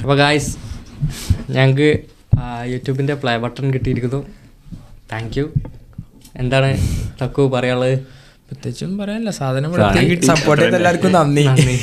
അപ്പോൾ ഗായ്സ് ഞങ്ങൾക്ക് യൂട്യൂബിൻ്റെ പ്ലേ ബട്ടൺ കിട്ടിയിരിക്കുന്നു താങ്ക് യു എന്താണ് തക്കു പറയാനുള്ളത് പ്രത്യേകിച്ചും പറയാനില്ല സാധനം സാധനം കിട്ടി. സപ്പോർട്ട് ചെയ്ത എല്ലാവർക്കും നന്ദി നന്ദി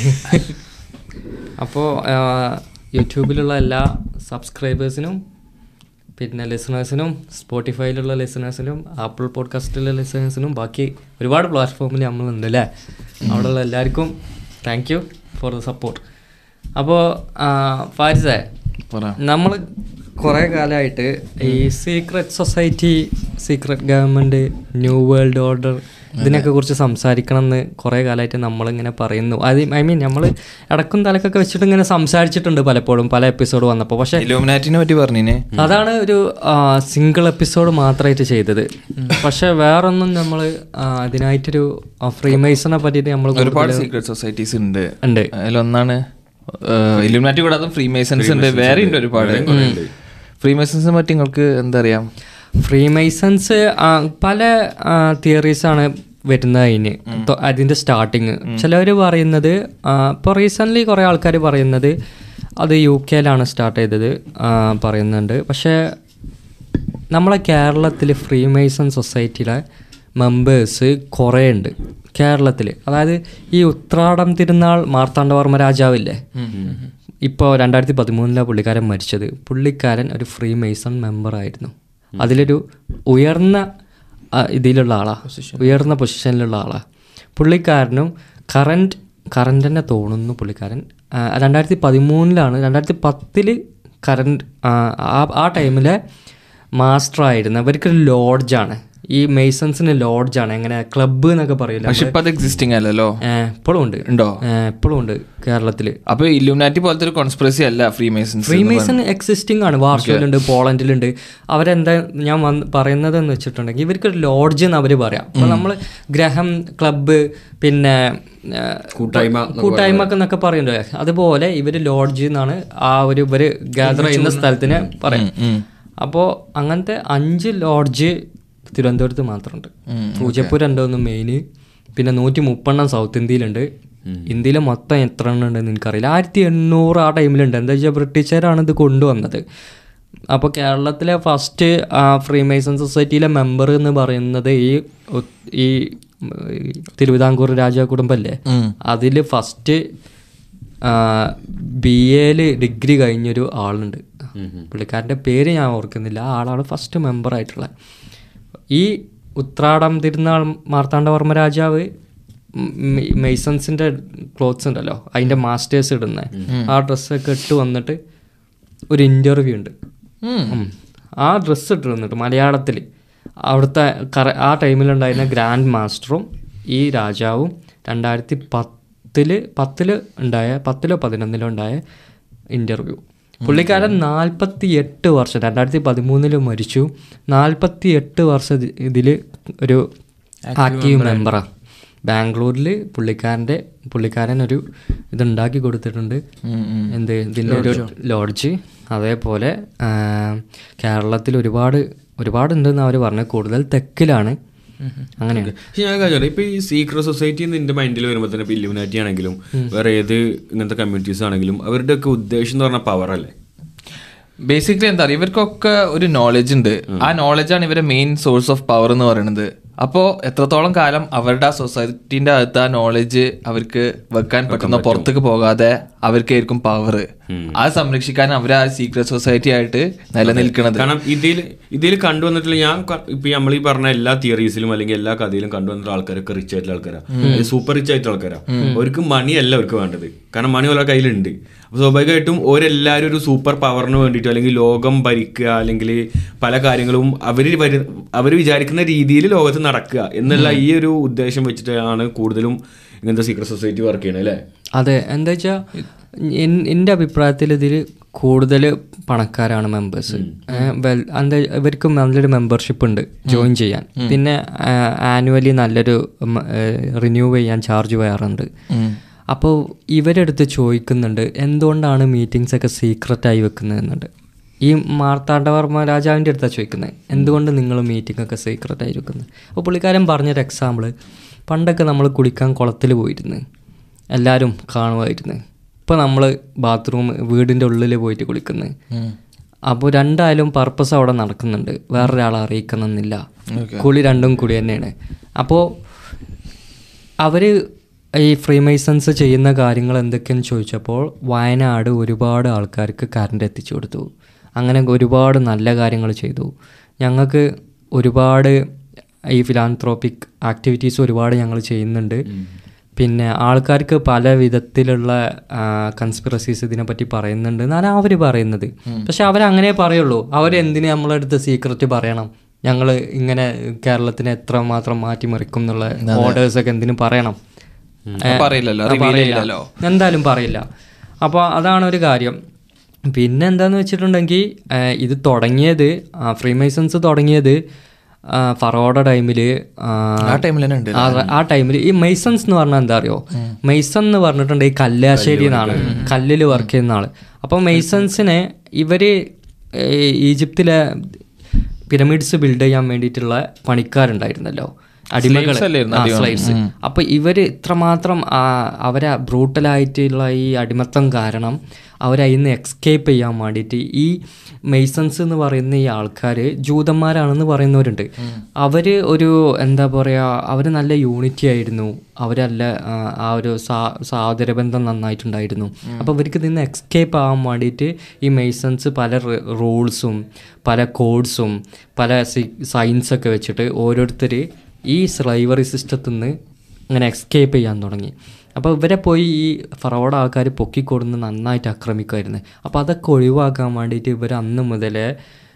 അപ്പോൾ യൂട്യൂബിലുള്ള എല്ലാ സബ്സ്ക്രൈബേഴ്സിനും പിന്നെ ലിസണേഴ്സിനും സ്പോട്ടിഫൈയിലുള്ള ലിസണേഴ്സിനും ആപ്പിൾ പോഡ്കാസ്റ്റിലുള്ള ലിസണേഴ്സിനും ബാക്കി ഒരുപാട് പ്ലാറ്റ്ഫോമിൽ നമ്മളുണ്ട് അല്ലേ അവിടെയുള്ള എല്ലാവർക്കും thank you for the support അപ്പോൾ ഫാരിസേ പറ നമ്മൾ കുറേ കാലമായിട്ട് ഈ secret society secret government new world order ഇതിനൊക്കെ കുറിച്ച് സംസാരിക്കണം എന്ന് കുറേ കാലമായിട്ട് നമ്മളിങ്ങനെ പറയുന്നു അത് ഐ മീൻ നമ്മൾ ഇടക്കും തലക്കൊക്കെ വെച്ചിട്ട് ഇങ്ങനെ സംസാരിച്ചിട്ടുണ്ട് പലപ്പോഴും പല എപ്പിസോഡ് വന്നപ്പോൾ പക്ഷേ ഇലുമിനാറ്റിനെ പറ്റി പറഞ്ഞിനെ അതാണ് ഒരു സിംഗിൾ എപ്പിസോഡ് മാത്രമായിട്ട് ചെയ്തത് പക്ഷെ വേറൊന്നും നമ്മൾ അതിനായിട്ടൊരു ഫ്രീമൈസനെ പറ്റിയിട്ട് നമ്മൾ ഒരുപാട് സീക്രട്ട് സൊസൈറ്റീസ് ഉണ്ട് ഉണ്ട് അതിലൊന്നാണ് ഇലുമിനാറ്റി കൂടാതെ ഫ്രീ മേസൺസ് ഉണ്ട് വേറെ ഉണ്ട് ഒരുപാട് ഫ്രീ മേസൺസിനെ പറ്റി നിങ്ങൾക്ക് എന്താ അറിയാം ഫ്രീമൈസൺസ് പല തിയറീസാണ് വരുന്നത് അതിന് തൊ- അതിൻ്റെ സ്റ്റാർട്ടിങ് ചിലവർ പറയുന്നത് ഇപ്പോൾ റീസെൻ്റ്ലി കുറേ ആൾക്കാർ പറയുന്നത് അത് യു കെയിലാണ് സ്റ്റാർട്ട് ചെയ്തത് ആ, പറയുന്നുണ്ട് പക്ഷേ നമ്മളെ കേരളത്തിൽ ഫ്രീമൈസൺ സൊസൈറ്റിയിലെ മെമ്പേഴ്സ് കുറേ ഉണ്ട് കേരളത്തിൽ അതായത് ഈ ഉത്രാടം തിരുനാൾ മാർത്താണ്ഡവർമ്മ രാജാവില്ലേ ഇപ്പോൾ രണ്ടായിരത്തി പതിമൂന്നിലാണ് പുള്ളിക്കാരൻ മരിച്ചത് പുള്ളിക്കാരൻ ഒരു ഫ്രീ മേസൺ മെമ്പറായിരുന്നു അതിലൊരു ഉയർന്ന ആ, ഇതിലുള്ള ആളാ ഉയർന്ന പൊസിഷനിലുള്ള ആളാ പുള്ളിക്കാരനും കറൻറ്റ് കറൻറ്റ് തന്നെ തോന്നുന്നു പുള്ളിക്കാരൻ ആ, രണ്ടായിരത്തി പതിമൂന്നിലാണ് രണ്ടായിരത്തി പത്തില് കറൻറ്റ് ആ ആ ടൈമിലെ മാസ്റ്റർ ആയിരുന്നു അവർക്കൊരു ലോഡ്ജാണ് ഈ മെയ്സൺസിന് ലോഡ്ജാണ് എങ്ങനെ ക്ലബ്ബ് എന്നൊക്കെ പറയില്ല പക്ഷെ ഇപ്പൊ അത് എക്സിസ്റ്റിംഗ് അല്ലല്ലോ ഇപ്പോഴും ഉണ്ട് ഉണ്ടോ ഇപ്പോഴും ഉണ്ട് കേരളത്തിൽ അപ്പൊ ഇലുമിനാറ്റി പോലത്തെ ഒരു കോൺസ്പിറസി അല്ല ഫ്രീ മേസൺസ് ഫ്രീമേസൺ എക്സിസ്റ്റിംഗ് ആണ് വാർഷയിലുണ്ട് പോളണ്ടിലുണ്ട് അവരെന്താ ഞാൻ വന്ന് പറയുന്നത് എന്ന് വെച്ചിട്ടുണ്ടെങ്കിൽ ഇവർക്ക് ഒരു ലോഡ്ജ് എന്ന് അവർ പറയാം അപ്പോൾ നമ്മൾ ഗ്രഹം ക്ലബ്ബ് പിന്നെ ആ, കൂട്ടായ്മ കൂട്ടായ്മ എന്നൊക്കെ പറയുന്നത് അതുപോലെ ഇവർ ലോഡ്ജ് എന്നാണ് ആ ഒരു ഇവർ ഗ്യാദർ ചെയ്യുന്ന സ്ഥലത്തിന് പറയാം അപ്പോൾ അങ്ങനത്തെ അഞ്ച് ലോഡ്ജ് തിരുവനന്തപുരത്ത് മാത്രമുണ്ട് പൂജപ്പുരം ഉണ്ടോന്ന് മെയിന് പിന്നെ നൂറ്റി മുപ്പെണ്ണം സൗത്ത് ഇന്ത്യയിലുണ്ട് ഇന്ത്യയിൽ മൊത്തം എത്ര എണ്ണം ഉണ്ടെന്ന് എനിക്കറിയില്ല ആയിരത്തി എണ്ണൂറ് ആ ടൈമിലുണ്ട് എന്താ വെച്ചാൽ ബ്രിട്ടീഷുകാരാണ് ഇത് കൊണ്ടുവന്നത് അപ്പോൾ കേരളത്തിലെ ഫസ്റ്റ് ഫ്രീമേസൺ സൊസൈറ്റിയിലെ മെമ്പർ എന്ന് പറയുന്നത് ഈ ഉ- ഈ ഉം, ഈ തിരുവിതാംകൂർ രാജ കുടുംബല്ലേ അതിൽ ഫസ്റ്റ് ബി എയിൽ ഡിഗ്രി കഴിഞ്ഞൊരു ആളുണ്ട് പുള്ളിക്കാരൻ്റെ പേര് ഞാൻ ഓർക്കുന്നില്ല ആ ആളാണ് ഫസ്റ്റ് മെമ്പർ ആയിട്ടുള്ള ഈ ഉത്രാടം തിരുനാൾ മാർത്താണ്ഡവർമ്മ രാജാവ് മെയ്സൺസിൻ്റെ ക്ലോത്ത്സ് ഉണ്ടല്ലോ അതിൻ്റെ മാസ്റ്റേഴ്സ് ഇടുന്ന ആ ഡ്രസ്സൊക്കെ ഇട്ട് വന്നിട്ട് ഒരു ഇൻ്റർവ്യൂ ഉണ്ട് ഉം. ആ ഡ്രസ്സ് ഇട്ട് വന്നിട്ട് മലയാളത്തിൽ അവിടുത്തെ കറ ആ ടൈമിലുണ്ടായിരുന്ന ഗ്രാൻഡ് മാസ്റ്ററും ഈ രാജാവും രണ്ടായിരത്തി പത്തില് പത്തില് ഉണ്ടായ പത്തിലോ പതിനൊന്നിലോ ഉണ്ടായ ഇൻ്റർവ്യൂ പുള്ളിക്കാരൻ നാൽപ്പത്തി എട്ട് വർഷം രണ്ടായിരത്തി പതിമൂന്നില് മരിച്ചു നാൽപ്പത്തി എട്ട് വർഷം ഇതിൽ ഒരു ആക്റ്റീവ് മെമ്പറാണ് ബാംഗ്ലൂരിൽ പുള്ളിക്കാരൻ്റെ പുള്ളിക്കാരൻ ഒരു ഇതുണ്ടാക്കി കൊടുത്തിട്ടുണ്ട് എന്ത് ഇതിൻ്റെ ഒരു ലോഡ്ജ് അതേപോലെ ആ, കേരളത്തിൽ ഒരുപാട് ഒരുപാടുണ്ടെന്ന് അവർ പറഞ്ഞു കൂടുതൽ തെക്കിലാണ് അങ്ങനെയാണ് പക്ഷെ ഞാൻ കാര്യം ഇപ്പൊ ഈ സീക്രട്ട് സൊസൈറ്റി എന്റെ മൈൻഡിൽ വരുമ്പോൾ തന്നെ ഇപ്പൊ ഇല്ലുമിനാറ്റി ആണെങ്കിലും വേറെ ഏത് ഇങ്ങനത്തെ കമ്മ്യൂണിറ്റീസ് ആണെങ്കിലും അവരുടെ ഒക്കെ ഉദ്ദേശം എന്ന് പറഞ്ഞാൽ പവർ അല്ലേ ബേസിക്കലി എന്താ പറയുക ഇവർക്കൊക്കെ ഒരു നോളജ് ഉണ്ട് ആ നോളജാണ് ഇവരുടെ മെയിൻ സോഴ്സ് ഓഫ് പവർ എന്ന് പറയുന്നത് അപ്പോൾ എത്രത്തോളം കാലം അവരുടെ ആ സൊസൈറ്റിന്റെ അകത്ത് ആ നോളജ് അവർക്ക് വെക്കാൻ പറ്റുന്ന പുറത്തേക്ക് പോകാതെ അവർക്കായിരിക്കും പവർ അത് സംരക്ഷിക്കാൻ അവർ ആ സീക്രട്ട് സൊസൈറ്റി ആയിട്ട് നിലനിൽക്കുന്നത് കാരണം ഇതിൽ ഇതിൽ കണ്ടുവന്നിട്ടുള്ള ഞാൻ ക- ഇപ്പൊ നമ്മൾ ഈ പറഞ്ഞ എല്ലാ തിയറീസിലും അല്ലെങ്കിൽ എല്ലാ കഥയിലും കണ്ടുവന്നിട്ടുള്ള ആൾക്കാരൊക്കെ റിച്ച് ആയിട്ടുള്ള ആൾക്കാരാണ് സൂപ്പർ റിച്ച് ആയിട്ടുള്ള ആൾക്കാരാണ് അവർക്ക് മണി അല്ല അവർക്ക് വേണ്ടത് കാരണം മണി അവരുടെ കയ്യിലുണ്ട് അപ്പൊ സ്വാഭാവികമായിട്ടും ഓരെല്ലാവരും ഒരു സൂപ്പർ പവറിന് വേണ്ടിയിട്ട് അല്ലെങ്കിൽ ലോകം ഭരിക്കുക അല്ലെങ്കിൽ പല കാര്യങ്ങളും അവർ അവർ വിചാരിക്കുന്ന രീതിയിൽ ലോകത്ത് നടക്കുക എന്നുള്ള ഈ ഒരു ഉദ്ദേശം വെച്ചിട്ടാണ് കൂടുതലും ഇങ്ങനത്തെ സീക്രട്ട് സൊസൈറ്റി വർക്ക് ചെയ്യണത് അല്ലേ അതെ എന്താ വെച്ചാൽ എൻ്റെ അഭിപ്രായത്തിൽ ഇതിൽ കൂടുതൽ പണക്കാരാണ് മെമ്പേഴ്സ് വെൽ എന്താ ഇവർക്ക് നല്ലൊരു മെമ്പർഷിപ്പ് ഉണ്ട് ജോയിൻ ചെയ്യാൻ പിന്നെ ആനുവലി നല്ലൊരു റിന്യൂ ചെയ്യാൻ ചാർജ് ചെയ്യാറുണ്ട് അപ്പോൾ ഇവരെടുത്ത് ചോദിക്കുന്നുണ്ട് എന്തുകൊണ്ടാണ് മീറ്റിംഗ്സ് ഒക്കെ സീക്രട്ടായി വെക്കുന്നതെന്നുണ്ട് ഈ മാർത്താണ്ഡവർമ്മ രാജാവിൻ്റെ അടുത്താണ് ചോദിക്കുന്നത് എന്തുകൊണ്ട് നിങ്ങൾ മീറ്റിംഗ് ഒക്കെ സീക്രട്ടായി വെക്കുന്നത് അപ്പോൾ പുള്ളിക്കാരൻ പറഞ്ഞൊരു എക്സാമ്പിൾ പണ്ടൊക്കെ നമ്മൾ കുളിക്കാൻ കുളത്തിൽ പോയിരുന്നു എല്ലാവരും കാണുമായിരുന്നു ഇപ്പം നമ്മൾ ബാത്റൂം വീടിൻ്റെ ഉള്ളിൽ പോയിട്ട് കുളിക്കുന്നത് അപ്പോൾ രണ്ടായാലും പർപ്പസ് അവിടെ നടക്കുന്നുണ്ട് വേറൊരാളെ അറിയിക്കണമെന്നില്ല കുളി രണ്ടും കുളി തന്നെയാണ് അപ്പോൾ അവർ ഈ ഫ്രീമൈസൺസ് ചെയ്യുന്ന കാര്യങ്ങൾ എന്തൊക്കെയെന്ന് ചോദിച്ചപ്പോൾ വയനാട് ഒരുപാട് ആൾക്കാർക്ക് കറണ്ട് എത്തിച്ചു കൊടുത്തു അങ്ങനെ ഒരുപാട് നല്ല കാര്യങ്ങൾ ചെയ്തു ഞങ്ങൾക്ക് ഒരുപാട് ഈ ഫിലാന്ത്രോപ്പിക് ആക്ടിവിറ്റീസ് ഒരുപാട് ഞങ്ങൾ ചെയ്യുന്നുണ്ട് പിന്നെ ആൾക്കാർക്ക് പല വിധത്തിലുള്ള കൺസ്പിറസീസ് ഇതിനെപ്പറ്റി പറയുന്നുണ്ട് എന്നാണ് അവർ പറയുന്നത് പക്ഷെ അവരങ്ങനെ പറയുള്ളൂ അവരെന്തിനു നമ്മളെ അടുത്ത് സീക്രറ്റ് പറയണം ഞങ്ങൾ ഇങ്ങനെ കേരളത്തിനെ എത്ര മാത്രം മാറ്റിമറിക്കും എന്നുള്ള ഓർഡേഴ്സ് ഒക്കെ എന്തിനു പറയണം ഏ, പറയില്ലല്ലോ, ആ, reveal പറയില്ല. ചെയ്യില്ലല്ലോ. എന്തായാലും പറയില്ല അപ്പോൾ അതാണ് ഒരു കാര്യം പിന്നെ എന്താന്ന് വെച്ചിട്ടുണ്ടെങ്കിൽ ഏ, ഇത് തുടങ്ങിയത് ഫ്രീമൈസൺസ് തുടങ്ങിയത് ആ, ഫറോഡ ടൈമിൽ ആ ടൈമിൽ തന്നെ ഉണ്ട് ആ ടൈമിൽ ഈ മെയ്സൺസ് എന്ന് പറഞ്ഞാൽ എന്താ അറിയോ മെയ്സൺ എന്ന് പറഞ്ഞിട്ടുണ്ടെങ്കിൽ കല്ലാശ്ശേരി എന്നാണ് കല്ലിൽ വർക്ക് ചെയ്യുന്ന ആള് അപ്പോൾ മെയ്സൺസിനെ ഇവര് ഏ, ഈജിപ്തിലെ പിരമിഡ്സ് ബിൽഡ് ചെയ്യാൻ വേണ്ടിയിട്ടുള്ള പണിക്കാരുണ്ടായിരുന്നല്ലോ അടിമകൾ അല്ലായിരുന്നോ സ്ലൈവ്സ് അപ്പൊ ഇവര് ഇത്രമാത്രം ആ, അവരെ ബ്രൂട്ടലായിട്ടുള്ള ഈ അടിമത്തം കാരണം അവരതിൽ നിന്ന് എക്സ്കേപ്പ് ചെയ്യാൻ വേണ്ടിയിട്ട് ഈ മെയ്സൺസ് എന്ന് പറയുന്ന ഈ ആൾക്കാർ ജൂതന്മാരാണെന്ന് പറയുന്നവരുണ്ട് അവർ ഒരു എന്താ പറയുക അവർ നല്ല യൂണിറ്റി ആയിരുന്നു അവരല്ല ആ, ആ ഒരു സാ സാഹോദര്യബന്ധം നന്നായിട്ടുണ്ടായിരുന്നു അപ്പോൾ ഇവർക്ക് നിന്ന് എക്സ്കേപ്പ് ആവാൻ വേണ്ടിയിട്ട് ഈ മെയ്സൺസ് പല റൂൾസും പല കോഡ്സും പല സയൻസൊക്കെ വെച്ചിട്ട് ഓരോരുത്തർ ഈ സ്ലൈവറി സിസ്റ്റത്തിൽ നിന്ന് ഇങ്ങനെ എസ്കേപ്പ് ചെയ്യാൻ തുടങ്ങി അപ്പോൾ ഇവരെ പോയി ഈ ഫറോഡ് ആൾക്കാർ പൊക്കിക്കൊടുന്ന് നന്നായിട്ട് ആക്രമിക്കുമായിരുന്നു അപ്പോൾ അതൊക്കെ ഒഴിവാക്കാൻ വേണ്ടിയിട്ട് ഇവർ അന്ന് മുതലേ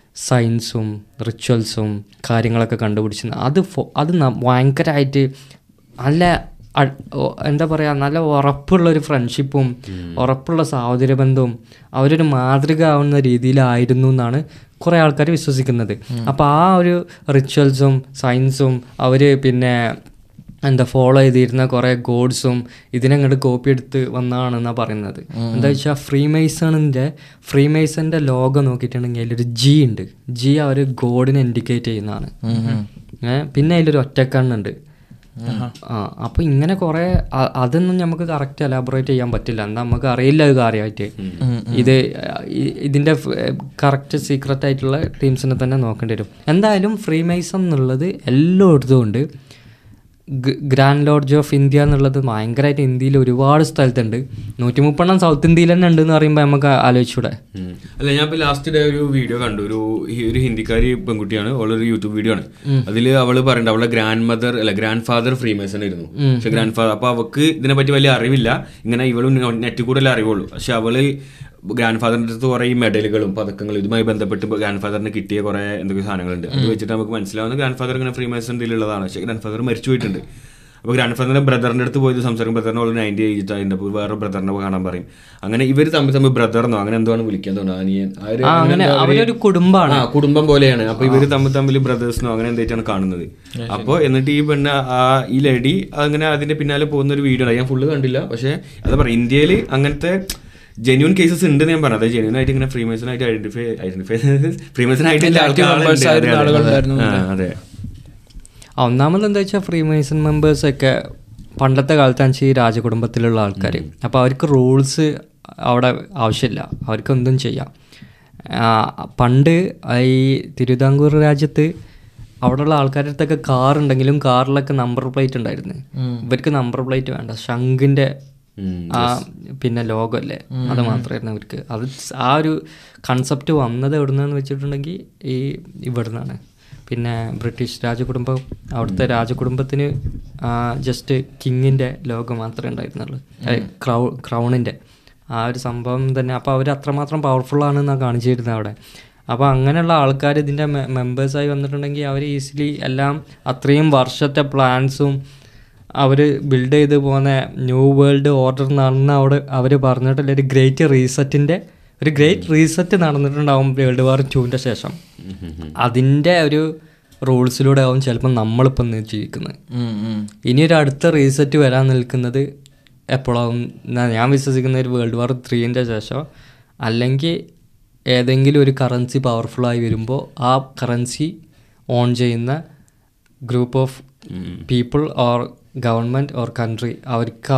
സയൻസും റിച്വൽസും കാര്യങ്ങളൊക്കെ കണ്ടുപിടിച്ചു അത് ഫോ- അത് ന- ഭയങ്കരമായിട്ട് നല്ല അ- ഓ- എന്താ പറയുക നല്ല ഉറപ്പുള്ള ഒരു ഫ്രണ്ട്ഷിപ്പും ഉറപ്പുള്ള സാഹോദര്യ ബന്ധവും അവരൊരു മാതൃക ആവുന്ന രീതിയിലായിരുന്നു എന്നാണ് കുറേ ആൾക്കാർ വിശ്വസിക്കുന്നത് അപ്പോൾ ആ ഒരു റിച്വൽസും സയൻസും അവർ പിന്നെ എന്താ ഫോളോ ചെയ്തിരുന്ന കുറേ ഗോഡ്സും ഇതിനങ്ങോട്ട് കോപ്പി എടുത്ത് വന്നതാണെന്നാണ് പറയുന്നത് എന്താ വെച്ചാൽ ഫ്രീമേസണിൻ്റെ ഫ്രീമേസൻ്റെ ലോഗോ നോക്കിയിട്ടുണ്ടെങ്കിൽ അതിലൊരു ജി ഉണ്ട് ജി അവർ ഗോഡിനെ ഇൻഡിക്കേറ്റ് ചെയ്യുന്നതാണ് ഏ, പിന്നെ അതിലൊരു ഒറ്റക്കണ്ണുണ്ട് ആ അപ്പോൾ ഇങ്ങനെ കുറേ അ- അതൊന്നും നമുക്ക് കറക്റ്റ് എലാബറേറ്റ് ചെയ്യാൻ പറ്റില്ല എന്താ നമുക്ക് അറിയില്ല ഇത് കാര്യമായിട്ട് ഇത് ഇ- ഇതിൻ്റെ കറക്റ്റ് സീക്രട്ട് ആയിട്ടുള്ള ടീംസിനെ തന്നെ നോക്കേണ്ടി വരും എന്തായാലും ഫ്രീമൈസൺ എന്നുള്ളത് എല്ലായിടത്തും ഉണ്ട് ഗ്രാൻഡ് ലോഡ്ജ് ഓഫ് ഇന്ത്യ എന്നുള്ളത് ഭയങ്കരമായിട്ട് ഇന്ത്യയിൽ ഒരുപാട് സ്ഥലത്തുണ്ട് നൂറ്റി മുപ്പെണ്ണം സൗത്ത് ഇന്ത്യയിൽ തന്നെ ഉണ്ട് എന്ന് പറയുമ്പോൾ നമുക്ക് ആലോചിച്ചൂടെ ഉം. അല്ല ഞാൻ ഇപ്പൊ ലാസ്റ്റ് ഡേ ഒരു വീഡിയോ കണ്ടു ഒരു ഹി- ഒരു ഹിന്ദിക്കാരി പെൺകുട്ടിയാണ് അവളൊരു യൂട്യൂബ് വീഡിയോ ആണ് അതിൽ അവള് പറയുന്നത് അവളുടെ ഗ്രാൻഡ് മദർ അല്ല ഗ്രാൻഡ് ഫാദർ ഫ്രീമേസൺ ആയിരുന്നു പക്ഷെ ഗ്രാൻഡ് ഫാദർ അപ്പൊ അവക്ക് ഇതിനെപ്പറ്റി വലിയ അറിവില്ല ഇങ്ങനെ ഇവളും നെറ്റിൽ കൂടെ അല്ലേ അറിവുള്ളൂ പക്ഷെ അവള് ഗ്രാൻഡ് ഫാദറിന്റെ അടുത്ത് കുറെ ഈ മെഡലുകളും പതക്കങ്ങളും ഇതുമായി ബന്ധപ്പെട്ട് ഗ്രാൻഡ് ഫാദറിന് കിട്ടിയ കുറെ എന്തൊക്കെ സാധനങ്ങളുണ്ട് അത് വെച്ചിട്ട് നമുക്ക് മനസ്സിലാവുന്ന ഗ്രാൻഡ് ഫാദർ ഇങ്ങനെ ഫ്രീമേസൺ ഇതിലുള്ളതാണ് പക്ഷെ ഗ്രാൻഡ് ഫാദർ മരിച്ചു പോയിട്ടുണ്ട് അപ്പോൾ ഗ്രാൻഡ് ഫാദറിന്റെ ബ്രദറിന്റെ അടുത്ത് പോയത് സംസാരിക്കും ബ്രദറിന് ഓൾറെഡി നയൻറ്റി ഏജ് അതിന്റെ അപ്പോൾ വേറെ ബ്രദറിനെ കാണാൻ പറയും അങ്ങനെ ഇവർ തമ്മിൽ തമ്മിൽ ബ്രദർന്നോ അങ്ങനെ എന്തോ ആണ് വിളിക്കാൻ തോന്നുന്നു അനിയൻ ആ ഒരു- ആ, അങ്ങനെ എന്താ അവര് അവരൊരു കുടുംബമാണ് ആ കുടുംബം പോലെയാണ് അപ്പൊ ഇവര് തമ്മിൽ തമ്മിൽ ബ്രദേഴ്സിനോ അങ്ങനെ എന്തായിട്ടാണ് കാണുന്നത് അപ്പൊ എന്നിട്ട് ഈ പെണ്ണ് ആ ഈ ലേഡി അങ്ങനെ അതിന്റെ പിന്നാലെ പോകുന്ന ഒരു വീഡിയോ ഞാൻ ഫുള്ള് കണ്ടില്ല പക്ഷെ അതാ പറയാം ഇന്ത്യയിൽ അങ്ങനത്തെ ജെന്യൂൻ കേസസ് ഉണ്ട് ഞാൻ പറഞ്ഞത് ജെന്യൂൻ ആയിട്ട് ഇങ്ങനെ ഫ്രീമേസൺ ആയിട്ട് ഐഡന്റിഫൈ ഐഡന്റിഫൈ ഫ്രീമേസൺ ആയിട്ട് Active members ആയിരുന്ന ആളുകളുണ്ടായിരുന്നു അതെ ആ, ഒന്നാമത് എന്താ വെച്ചാൽ ഫ്രീ മേസൺ മെമ്പേഴ്സൊക്കെ പണ്ടത്തെ കാലത്താണ് ഈ രാജകുടുംബത്തിലുള്ള ആൾക്കാർ അപ്പോൾ അവർക്ക് റൂൾസ് അവിടെ ആവശ്യമില്ല അവർക്ക് എന്തും ചെയ്യാം ആ, പണ്ട് ഈ തിരുവിതാംകൂർ രാജ്യത്ത് അവിടെയുള്ള ആൾക്കാരുടെ അടുത്തൊക്കെ കാർ ഉണ്ടെങ്കിലും കാറിലൊക്കെ നമ്പർ പ്ലേറ്റ് ഉണ്ടായിരുന്നു ഇവർക്ക് നമ്പർ പ്ലേറ്റ് വേണ്ട ശംഖിൻ്റെ ആ പിന്നെ ലോഗോ അല്ലേ അത് മാത്രമായിരുന്നു അവർക്ക് അത് സ് ആ ഒരു കൺസെപ്റ്റ് വന്നത് എവിടുന്നെന്ന് വെച്ചിട്ടുണ്ടെങ്കിൽ ഈ ഇവിടുന്നാണ് പിന്നെ ബ്രിട്ടീഷ് രാജകുടുംബം അവിടുത്തെ രാജകുടുംബത്തിന് ജസ്റ്റ് കിങ്ങിൻ്റെ ലോഗോ മാത്രമേ ഉണ്ടായിരുന്നുള്ളൂ ക്രൗ ക്രൗണിൻ്റെ ആ ഒരു സംഭവം തന്നെ അപ്പോൾ അവർ അത്രമാത്രം പവർഫുൾ ആണെന്നാണ് കാണിച്ചിരുന്നത് അവിടെ അപ്പോൾ അങ്ങനെയുള്ള ആൾക്കാർ ഇതിൻ്റെ മെമ്പേഴ്സായി വന്നിട്ടുണ്ടെങ്കിൽ അവർ ഈസിലി എല്ലാം അത്രയും വർഷത്തെ പ്ലാൻസും അവർ ബിൽഡ് ചെയ്ത് പോകുന്ന ന്യൂ വേൾഡ് ഓർഡർ നടന്ന അവിടെ അവർ പറഞ്ഞിട്ടുള്ള ഒരു ഗ്രേറ്റ് റീസെറ്റിൻ്റെ ഒരു ഗ്രേറ്റ് റീസെറ്റ് നടന്നിട്ടുണ്ടാവും വേൾഡ് വാർ ടൂവിൻ്റെ ശേഷം അതിൻ്റെ ഒരു റൂൾസിലൂടെ ആവും ചിലപ്പോൾ നമ്മളിപ്പം ഇന്ന് ജീവിക്കുന്നത് ഇനി ഒരു അടുത്ത റീസെറ്റ് വരാൻ നിൽക്കുന്നത് എപ്പോഴാവും എന്നാ ഞാൻ വിശ്വസിക്കുന്ന ഒരു വേൾഡ് വാർ ത്രീൻ്റെ ശേഷം അല്ലെങ്കിൽ ഏതെങ്കിലും ഒരു കറൻസി പവർഫുള്ളായി വരുമ്പോൾ ആ കറൻസി ഓൺ ചെയ്യുന്ന group of people or government or country അവർക്കാവും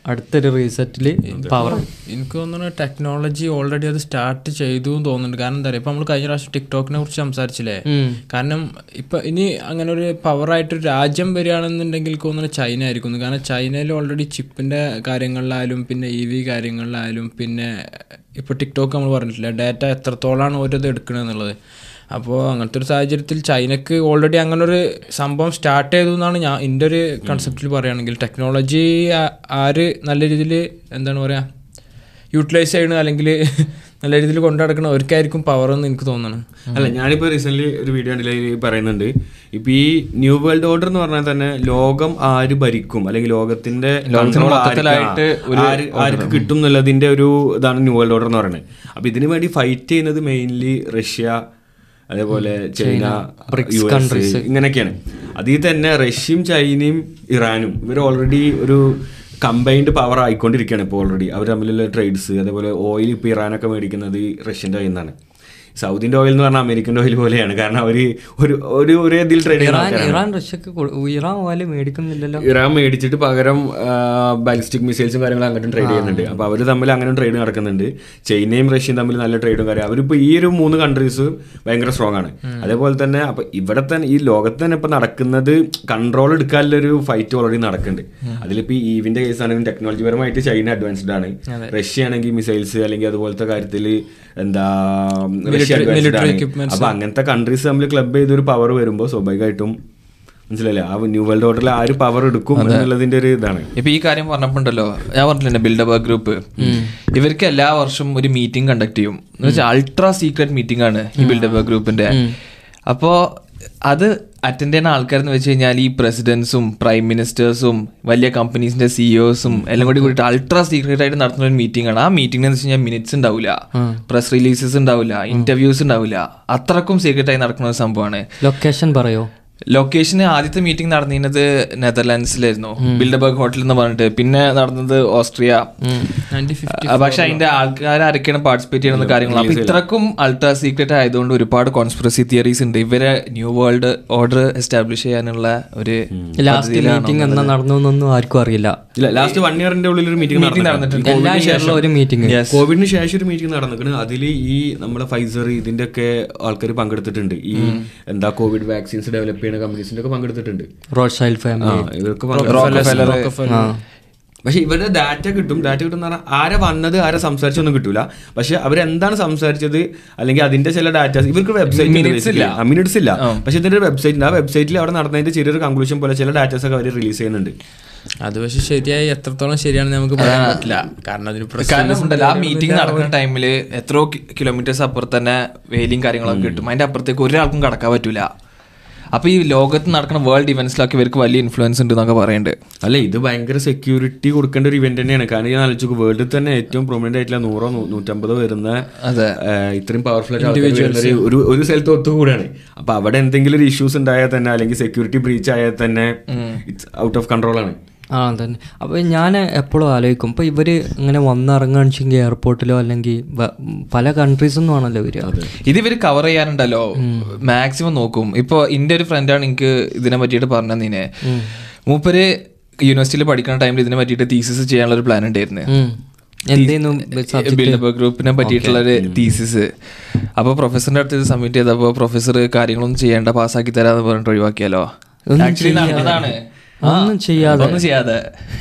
അടുത്തൊരു റീസെറ്റിൽ പവർ എനിക്ക് തോന്നുന്നു ടെക്നോളജി ഓൾറെഡി അത് സ്റ്റാർട്ട് ചെയ്തു എന്ന് തോന്നുന്നുണ്ട് കാരണം എന്താ പറയുക ഇപ്പൊ നമ്മൾ കഴിഞ്ഞ പ്രാവശ്യം ടിക്ടോക്കിനെ കുറിച്ച് സംസാരിച്ചില്ലേ കാരണം ഇപ്പൊ ഇനി അങ്ങനെ ഒരു പവറായിട്ടൊരു രാജ്യം വരികയാണെന്നുണ്ടെങ്കിൽ എനിക്ക് തോന്നുന്നു ചൈന ആയിരിക്കും കാരണം ചൈനയിൽ ഓൾറെഡി ചിപ്പിന്റെ കാര്യങ്ങളിലായാലും പിന്നെ ഇ വി കാര്യങ്ങളിലായാലും പിന്നെ ഇപ്പൊ ടിക്ടോക്ക് നമ്മൾ പറഞ്ഞിട്ടില്ല ഡാറ്റ എത്രത്തോളമാണ് ഓരോത് എടുക്കണമെന്നുള്ളത് അപ്പോൾ അങ്ങനത്തെ ഒരു സാഹചര്യത്തിൽ ചൈനക്ക് ഓൾറെഡി അങ്ങനെ ഒരു സംഭവം സ്റ്റാർട്ട് ചെയ്തു എന്നാണ് ഞാൻ എൻ്റെ ഒരു കൺസെപ്റ്റിൽ പറയുകയാണെങ്കിൽ ടെക്നോളജി ആര് നല്ല രീതിയിൽ എന്താണ് പറയുക യൂട്ടിലൈസ് ചെയ്യണം അല്ലെങ്കിൽ നല്ല രീതിയിൽ കൊണ്ടു നടക്കണം അവർക്കായിരിക്കും പവർ എന്ന് എനിക്ക് തോന്നുന്നു അല്ല ഞാനിപ്പോ റീസെന്റ് ഒരു വീഡിയോ കണ്ടില്ല ഇതിൽ പറയുന്നുണ്ട് ഇപ്പൊ ഈ ന്യൂ വേൾഡ് ഓർഡർ എന്ന് പറഞ്ഞാൽ തന്നെ ലോകം ആര് ഭരിക്കും അല്ലെങ്കിൽ ലോകത്തിന്റെ ലോകത്തിന് control മൊത്തത്തിലായിട്ട് ആർക്കാ? ആര് ആർക്ക് കിട്ടും എന്നുള്ളതിന്റെ ഒരു ഇതാണ് ന്യൂ വേൾഡ് ഓർഡർ എന്ന് പറയുന്നത് അപ്പൊ ഇതിനു വേണ്ടി ഫൈറ്റ് ചെയ്യുന്നത് മെയിൻലി റഷ്യ അതേപോലെ ചൈന യു എസ് ഇങ്ങനെയൊക്കെയാണ് അതിൽ തന്നെ റഷ്യയും ചൈനയും ഇറാനും ഇവർ ഓൾറെഡി ഒരു കമ്പൈൻഡ് പവർ ആയിക്കൊണ്ടിരിക്കുകയാണ് ഇപ്പോൾ ഓൾറെഡി അവർ തമ്മിലുള്ള ട്രേഡ്സ് അതേപോലെ ഓയിൽ ഇപ്പോൾ ഇറാനൊക്കെ മേടിക്കുന്നത് ഈ റഷ്യൻ്റെ കയ്യിൽ നിന്നാണ് സൗദിന്റെ ഓയിൽ എന്ന് പറഞ്ഞാൽ അമേരിക്കൻ്റെ ഓയിൽ പോലെയാണ് കാരണം അവർ ഒരു ഒരു ഒരേ ഇതിൽ ട്രേഡ് ചെയ്യുന്ന ഇറാൻ ആൾക്കാരാണ്. ഇറാൻ റഷ്യക്ക് കൊ- ഇറാൻ ഓല് മേടിക്കുന്നില്ലല്ലോ ഇറാൻ മേടിച്ചിട്ട് പകരം ബാലിസ്റ്റിക് മിസൈൽസും കാര്യങ്ങളും അങ്ങോട്ടും ട്രേഡ് ചെയ്യുന്നുണ്ട് അപ്പോൾ അവർ തമ്മിൽ അങ്ങനെ ട്രേഡ് നടക്കുന്നുണ്ട് ചൈനയും റഷ്യയും തമ്മിൽ നല്ല ട്രേഡും കാര്യം അവരിപ്പോൾ ഈ ഒരു മൂന്ന് കൺട്രീസ് ഭയങ്കര സ്ട്രോങ് ആണ് അതേപോലെ തന്നെ അപ്പോൾ ഇവിടെ തന്നെ ഈ ലോകത്ത് തന്നെ ഇപ്പോൾ നടക്കുന്നത് കൺട്രോൾ എടുക്കാനുള്ള ഒരു ഫൈറ്റ് ഓൾറെഡി നടക്കുന്നുണ്ട് അതിലിപ്പോൾ ഈ ഈവിന്റെ കേസ് ആണെങ്കിലും ടെക്നോളജി പരമായിട്ട് ചൈന അഡ്വാൻസ്ഡ് ആണ് റഷ്യ ആണെങ്കിൽ മിസൈൽസ് അല്ലെങ്കിൽ അതുപോലത്തെ കാര്യത്തിൽ എന്താ റഷ്യ advanced ആണ്. അപ്പൊ അങ്ങനത്തെ കൺട്രീസ് തമ്മിൽ ക്ലബ് ചെയ്തൊരു പവർ വരുമ്പോൾ സ്വാഭാവികമായിട്ടും മനസ്സിലല്ലേ ആ ന്യൂ വേൾഡ് ഓർഡറിൽ ആര് പവർ എടുക്കും എന്നുള്ളതിന്റെ ഒരു ഇതാണ് ഇപ്പൊ ഈ കാര്യം പറഞ്ഞപ്പോണ്ടല്ലോ ഞാൻ പറഞ്ഞില്ലേ ബിൽഡപ്പ് ഗ്രൂപ്പ് ഇവർക്ക് എല്ലാ വർഷവും ഒരു മീറ്റിംഗ് കണ്ടക്ട് ചെയ്യും എന്ന് വെച്ചാൽ അൾട്രാ സീക്രട്ട് മീറ്റിംഗ് ആണ് ഈ ബിൽഡപ്പ് ഗ്രൂപ്പിന്റെ അപ്പോ അത് അറ്റൻഡ് ചെയ്യുന്ന ആൾക്കാരെന്ന് വെച്ച് കഴിഞ്ഞാൽ ഈ പ്രസിഡൻസും പ്രൈം മിനിസ്റ്റേഴ്സും വലിയ കമ്പനീസിന്റെ സിഇഒസും എല്ലാം കൂടി കൂടിയിട്ട് അൾട്രാ സീക്രട്ട് ആയിട്ട് നടത്തുന്ന ഒരു മീറ്റിംഗ് ആണ് ആ മീറ്റിംഗ് എന്ന് വെച്ച് കഴിഞ്ഞാൽ മിനിറ്റ്സ് ഉണ്ടാവില്ല പ്രസ് റിലീസസ് ഉണ്ടാവില്ല ഇന്റർവ്യൂസ് ഉണ്ടാവില്ല അത്രക്കും സീക്രട്ട് ആയി നടക്കുന്ന ഒരു സംഭവമാണ് ലൊക്കേഷൻ പറയോ ലൊക്കേഷന് ആദ്യത്തെ മീറ്റിംഗ് നടന്നിരുന്നത് നെതർലാൻഡ്സിലായിരുന്നു ബിൽഡബർഗ് ഹോട്ടൽ എന്ന് പറഞ്ഞിട്ട് പിന്നെ നടന്നത് ഓസ്ട്രിയ നയൻറ്റി ആ, പക്ഷെ അതിന്റെ ആൾക്കാർ ആരൊക്കെയാണ് പാർട്ടിസിപ്പേറ്റ് ചെയ്യുന്ന കാര്യങ്ങൾ അപ്പൊ ഇത്രക്കും അൾട്രാ സീക്രറ്റ് ആയതുകൊണ്ട് ഒരുപാട് കോൺസ്പിറസി തിയറീസ് ഉണ്ട് ഇവരെ ന്യൂ വേൾഡ് ഓർഡർ എസ്റ്റാബ്ലിഷ് ചെയ്യാനുള്ള ഒരു ലാസ്റ്റ് മീറ്റിംഗ് എന്നാ നടന്നു എന്നൊന്നും ആർക്കും അറിയില്ല ഇല്ല ലാസ്റ്റ് വൺ ഇയറിന്റെ ഉള്ളിൽ ഒരു മീറ്റിംഗ് നടന്നിട്ടുണ്ട് എല്ലാ ഇയറിലും ഒരു മീറ്റിംഗ് കോവിഡിന് ശേഷം ഒരു മീറ്റിംഗ് നടന്നിട്ടുണ്ട് അതിൽ ഈ നമ്മുടെ ഫൈസർ ഇതിന്റെ ഒക്കെ ആൾക്കാർ പങ്കെടുത്തിട്ടുണ്ട് ഈ എന്താ കോവിഡ് വാക്സിൻസ് ഡെവലപ്പ് ചെയ്യുന്ന കമ്പനീസിന്റെ ഒക്കെ പങ്കെടുത്തിട്ടുണ്ട് റോഡ് ആ ഫാമിലി ഇവർക്ക് പങ്കെടുത്തിട്ടുണ്ട്. പക്ഷെ ഇവരുടെ ഡാറ്റ കിട്ടും ഡാറ്റ കിട്ടും എന്ന് പറഞ്ഞാൽ ആരെ വന്നത് ആരെ സംസാരിച്ചൊന്നും കിട്ടൂല പക്ഷെ അവരെന്താണ് സംസാരിച്ചത് അല്ലെങ്കിൽ അതിന്റെ ചില ഡാറ്റ ഇവർക്ക് വെബ്സൈറ്റ് മിനിറ്റ്സ് ഇല്ല പക്ഷെ ഇതിന്റെ വെബ്സൈറ്റ് ആ വെബ്സൈറ്റിൽ അവിടെ നടന്നതിന്റെ ചെറിയൊരു കൺക്ലൂഷൻ പോലെ ചില ഡാറ്റാസ് ഒക്കെ അവർ റിലീസ് ചെയ്യുന്നുണ്ട് അത് പക്ഷെ ശരിയായി എത്രത്തോളം ശരിയാണെന്ന് നമുക്ക് പറയാൻ പറ്റില്ല കാരണം അതിന് കാരണം ഉണ്ടല്ലോ ആ മീറ്റിംഗ് നടക്കുന്ന ടൈമിൽ എത്രയോ കിലോമീറ്റേഴ്സ് അപ്പുറത്ത് തന്നെ വേലിയും കാര്യങ്ങളൊക്കെ കിട്ടും അതിന്റെ അപ്പുറത്തേക്ക് ഒരാൾക്കും കടക്കാൻ പറ്റൂല അപ്പൊ ഈ ലോകത്ത് നടക്കുന്ന വേൾഡ് ഇവന്റ്സിലൊക്കെ ഇവർക്ക് വലിയ ഇൻഫ്ലുവൻസ് ഉണ്ട് എന്നൊക്കെ പറയുന്നുണ്ട് അല്ല ഇത് ഭയങ്കര സെക്യൂരിറ്റി കൊടുക്കേണ്ട ഒരു ഇവന്റ് തന്നെയാണ് കാരണം ഞാൻ ആലോചിച്ചു വേൾഡിൽ തന്നെ ഏറ്റവും പ്രൊമിനന്റ് ആയിട്ടുള്ള നൂറോ നൂ- നൂറ്റമ്പതോ വരുന്ന അതെ. ആ, ഇത്രയും പവർഫുൾ ഒരു ഒരു സ്ഥലത്ത് ഒത്തുകൂടാണ് അപ്പൊ അവിടെ എന്തെങ്കിലും ഒരു ഇഷ്യൂസ് ഉണ്ടായാൽ തന്നെ അല്ലെങ്കിൽ സെക്യൂരിറ്റി ബ്രീച്ച് ആയാൽ തന്നെ ഇറ്റ്സ് ഔട്ട് ഓഫ് കൺട്രോൾ ആണ് ആ തന്നെ അപ്പോൾ ഞാൻ എപ്പോഴും ആലോചിക്കും ഇപ്പോൾ ഇവർ ഇങ്ങനെ വന്നിറങ്ങുകയാണെച്ചെങ്കിൽ എയർപോർട്ടിലോ അല്ലെങ്കിൽ വ- പല കൺട്രീസിൽ നിന്നും ആണല്ലോ വരിക ഇത് ഇവർ കവർ ചെയ്യാനുണ്ടല്ലോ മാക്സിമം നോക്കും ഇപ്പൊ എന്റെ ഒരു ഫ്രണ്ടാണ് എനിക്ക് ഇതിനെ പറ്റിയിട്ട് പറഞ്ഞു തന്നീനെ മൂപ്പര് യൂണിവേഴ്സിറ്റിയിൽ പഠിക്കുന്ന ടൈമിൽ ഇതിനെ പറ്റിയിട്ട് തീസിസ് ചെയ്യാനുള്ള ഒരു പ്ലാൻ ഉണ്ടായിരുന്നു ഉം. എന്തേന്നു subject? ബിൽഡപ്പ് ഗ്രൂപ്പിനെ പറ്റിയിട്ടുള്ള ഒരു തീസിസ് അപ്പോൾ പ്രൊഫസറിന്റെ അടുത്ത് ഇത് സബ്മിറ്റ് ചെയ്തപ്പോൾ പ്രൊഫസർ കാര്യങ്ങളൊന്നും ചെയ്യേണ്ട പാസ്സാക്കി തരാന്ന് പറഞ്ഞിട്ട് ഒഴിവാക്കിയാലോ ഒന്നും ആക്ച്വലി ചെയ്യാതെ. നടന്നതാണ് ഒന്നും ചെയ്യാതെ. ഒന്നും ചെയ്യാതെ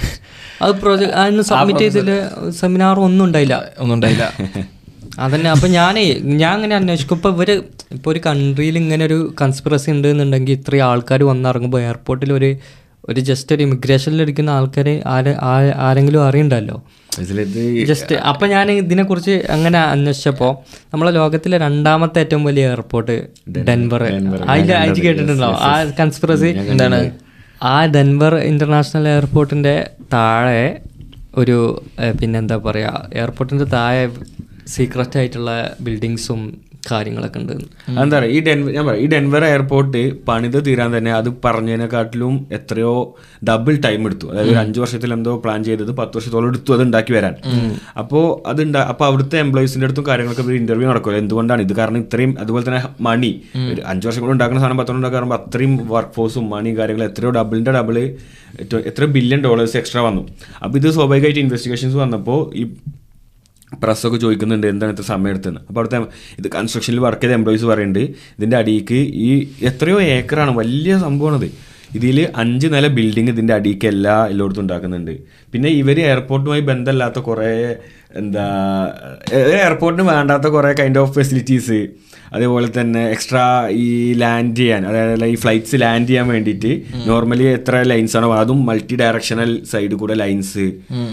അത് പ്രോജക്ട് അതിന് സബ്മിറ്റ് ചെയ്തിട്ട് സെമിനാർ ഒന്നും ഉണ്ടായില്ല ഒന്നും ഉണ്ടായില്ല അതന്നെ അപ്പൊ ഞാനേ ഞാൻ അങ്ങനെ അന്വേഷിക്കും ഇപ്പൊ ഇവര് ഇപ്പൊ ഒരു കൺട്രിയിൽ ഇങ്ങനെ ഒരു കൺസ്പിറസി ഉണ്ട് എന്നുണ്ടെങ്കിൽ ഇത്രയും ആൾക്കാർ വന്നിറങ്ങുമ്പോൾ എയർപോർട്ടിൽ ഒരു ഒരു ജസ്റ്റ് ഒരു ഇമിഗ്രേഷനിൽ ഇരിക്കുന്ന ആൾക്കാരെ ആരെ ആ- ആരെങ്കിലും അറിയണ്ടല്ലോ ഇതിലിത് ജസ്റ്റ് അപ്പൊ ഞാൻ ഇതിനെ കുറിച്ച് അങ്ങനെ അന്വേഷിച്ചപ്പോ നമ്മളെ ലോകത്തിലെ രണ്ടാമത്തെ ഏറ്റവും വലിയ എയർപോർട്ട് ഡെൻവർ അതിന്റെ അയച്ച് കേട്ടിട്ടുണ്ടോ ആ കൺസ്പിറസി എന്താണ് ആ ഡെൻവർ ഇന്റർനാഷണൽ എയർപോർട്ടിന്റെ താഴെ ഒരു ഏഹ്, പിന്നെന്താ പറയാ എയർപോർട്ടിന്റെ താഴെ സീക്രറ്റ് ആയിട്ടുള്ള ബിൽഡിങ്സും കാര്യങ്ങളൊക്കെ ഉണ്ട് എന്താ പറയുക ഈ ഡെൻവർ ഞാൻ പറയാം ഈ ഡെൻവർ എയർപോർട്ട് പണിത് തീരാൻ തന്നെ അത് പറഞ്ഞതിനെക്കാട്ടിലും എത്രയോ ഡബിൾ ടൈം എടുത്തു അതായത് ഒരു അഞ്ച് വർഷത്തിൽ എന്തോ പ്ലാൻ ചെയ്തത് പത്ത് വർഷത്തോളം എടുത്തു അത് ഉണ്ടാക്കി വരാൻ അപ്പോൾ അത് ഉണ്ടാ അപ്പോൾ അവിടുത്തെ എംപ്ലോയീസിന്റെ അടുത്തും കാര്യങ്ങളൊക്കെ ഒരു ഇന്റർവ്യൂ നടക്കുമല്ലോ എന്തുകൊണ്ടാണ് ഇത് കാരണം ഇത്രയും അതുപോലെ തന്നെ മണി ഒരു അഞ്ച് വർഷം കൊണ്ട് ഉണ്ടാക്കുന്ന സാധനം പത്തോളം ഉണ്ടാക്കാൻ അത്രയും വർക്ക് ഫോഴ്സും മണിയും കാര്യങ്ങളും എത്രയോ ഡബിളിന്റെ ഡബിള് എത്ര ബില്യൺ ഡോളേഴ്സ് എക്സ്ട്രാ വന്നു അപ്പോൾ ഇത് സ്വാഭാവികമായിട്ട് ഇൻവെസ്റ്റിഗേഷൻസ് വന്നപ്പോൾ ഈ പ്രസ്സൊക്കെ ചോദിക്കുന്നുണ്ട് എന്താണ് ഇത്ര സമയം എടുത്തതെന്ന് അപ്പോൾ അവിടുത്തെ ഇത് കൺസ്ട്രക്ഷനിൽ വർക്ക് ചെയ്ത എംപ്ലോയീസ് പറയുന്നുണ്ട് ഇതിൻ്റെ അടിയിക്ക് ഈ എത്രയോ ഏക്കറാണ് വലിയ സംഭവമാണത് ഇതിൽ അഞ്ച് നില ബിൽഡിംഗ് ഇതിൻ്റെ അടിയിക്ക് എല്ലാ എല്ലായിടത്തും ഉണ്ടാക്കുന്നുണ്ട് പിന്നെ ഇവർ എയർപോർട്ടുമായി ബന്ധമില്ലാത്ത കുറേ എന്താ എയർപോർട്ടിന് വേണ്ടാത്ത കുറേ കൈൻഡ് ഓഫ് ഫെസിലിറ്റീസ് അതേപോലെ തന്നെ എക്സ്ട്രാ ഈ ലാൻഡ് ചെയ്യാൻ അതായത് ഈ ഫ്ലൈറ്റ്സ് ലാൻഡ് ചെയ്യാൻ വേണ്ടിയിട്ട് നോർമലി എത്ര ലൈൻസ് ആണോ അതും മൾട്ടി ഡയറക്ഷണൽ സൈഡ് കൂടെ ലൈൻസ്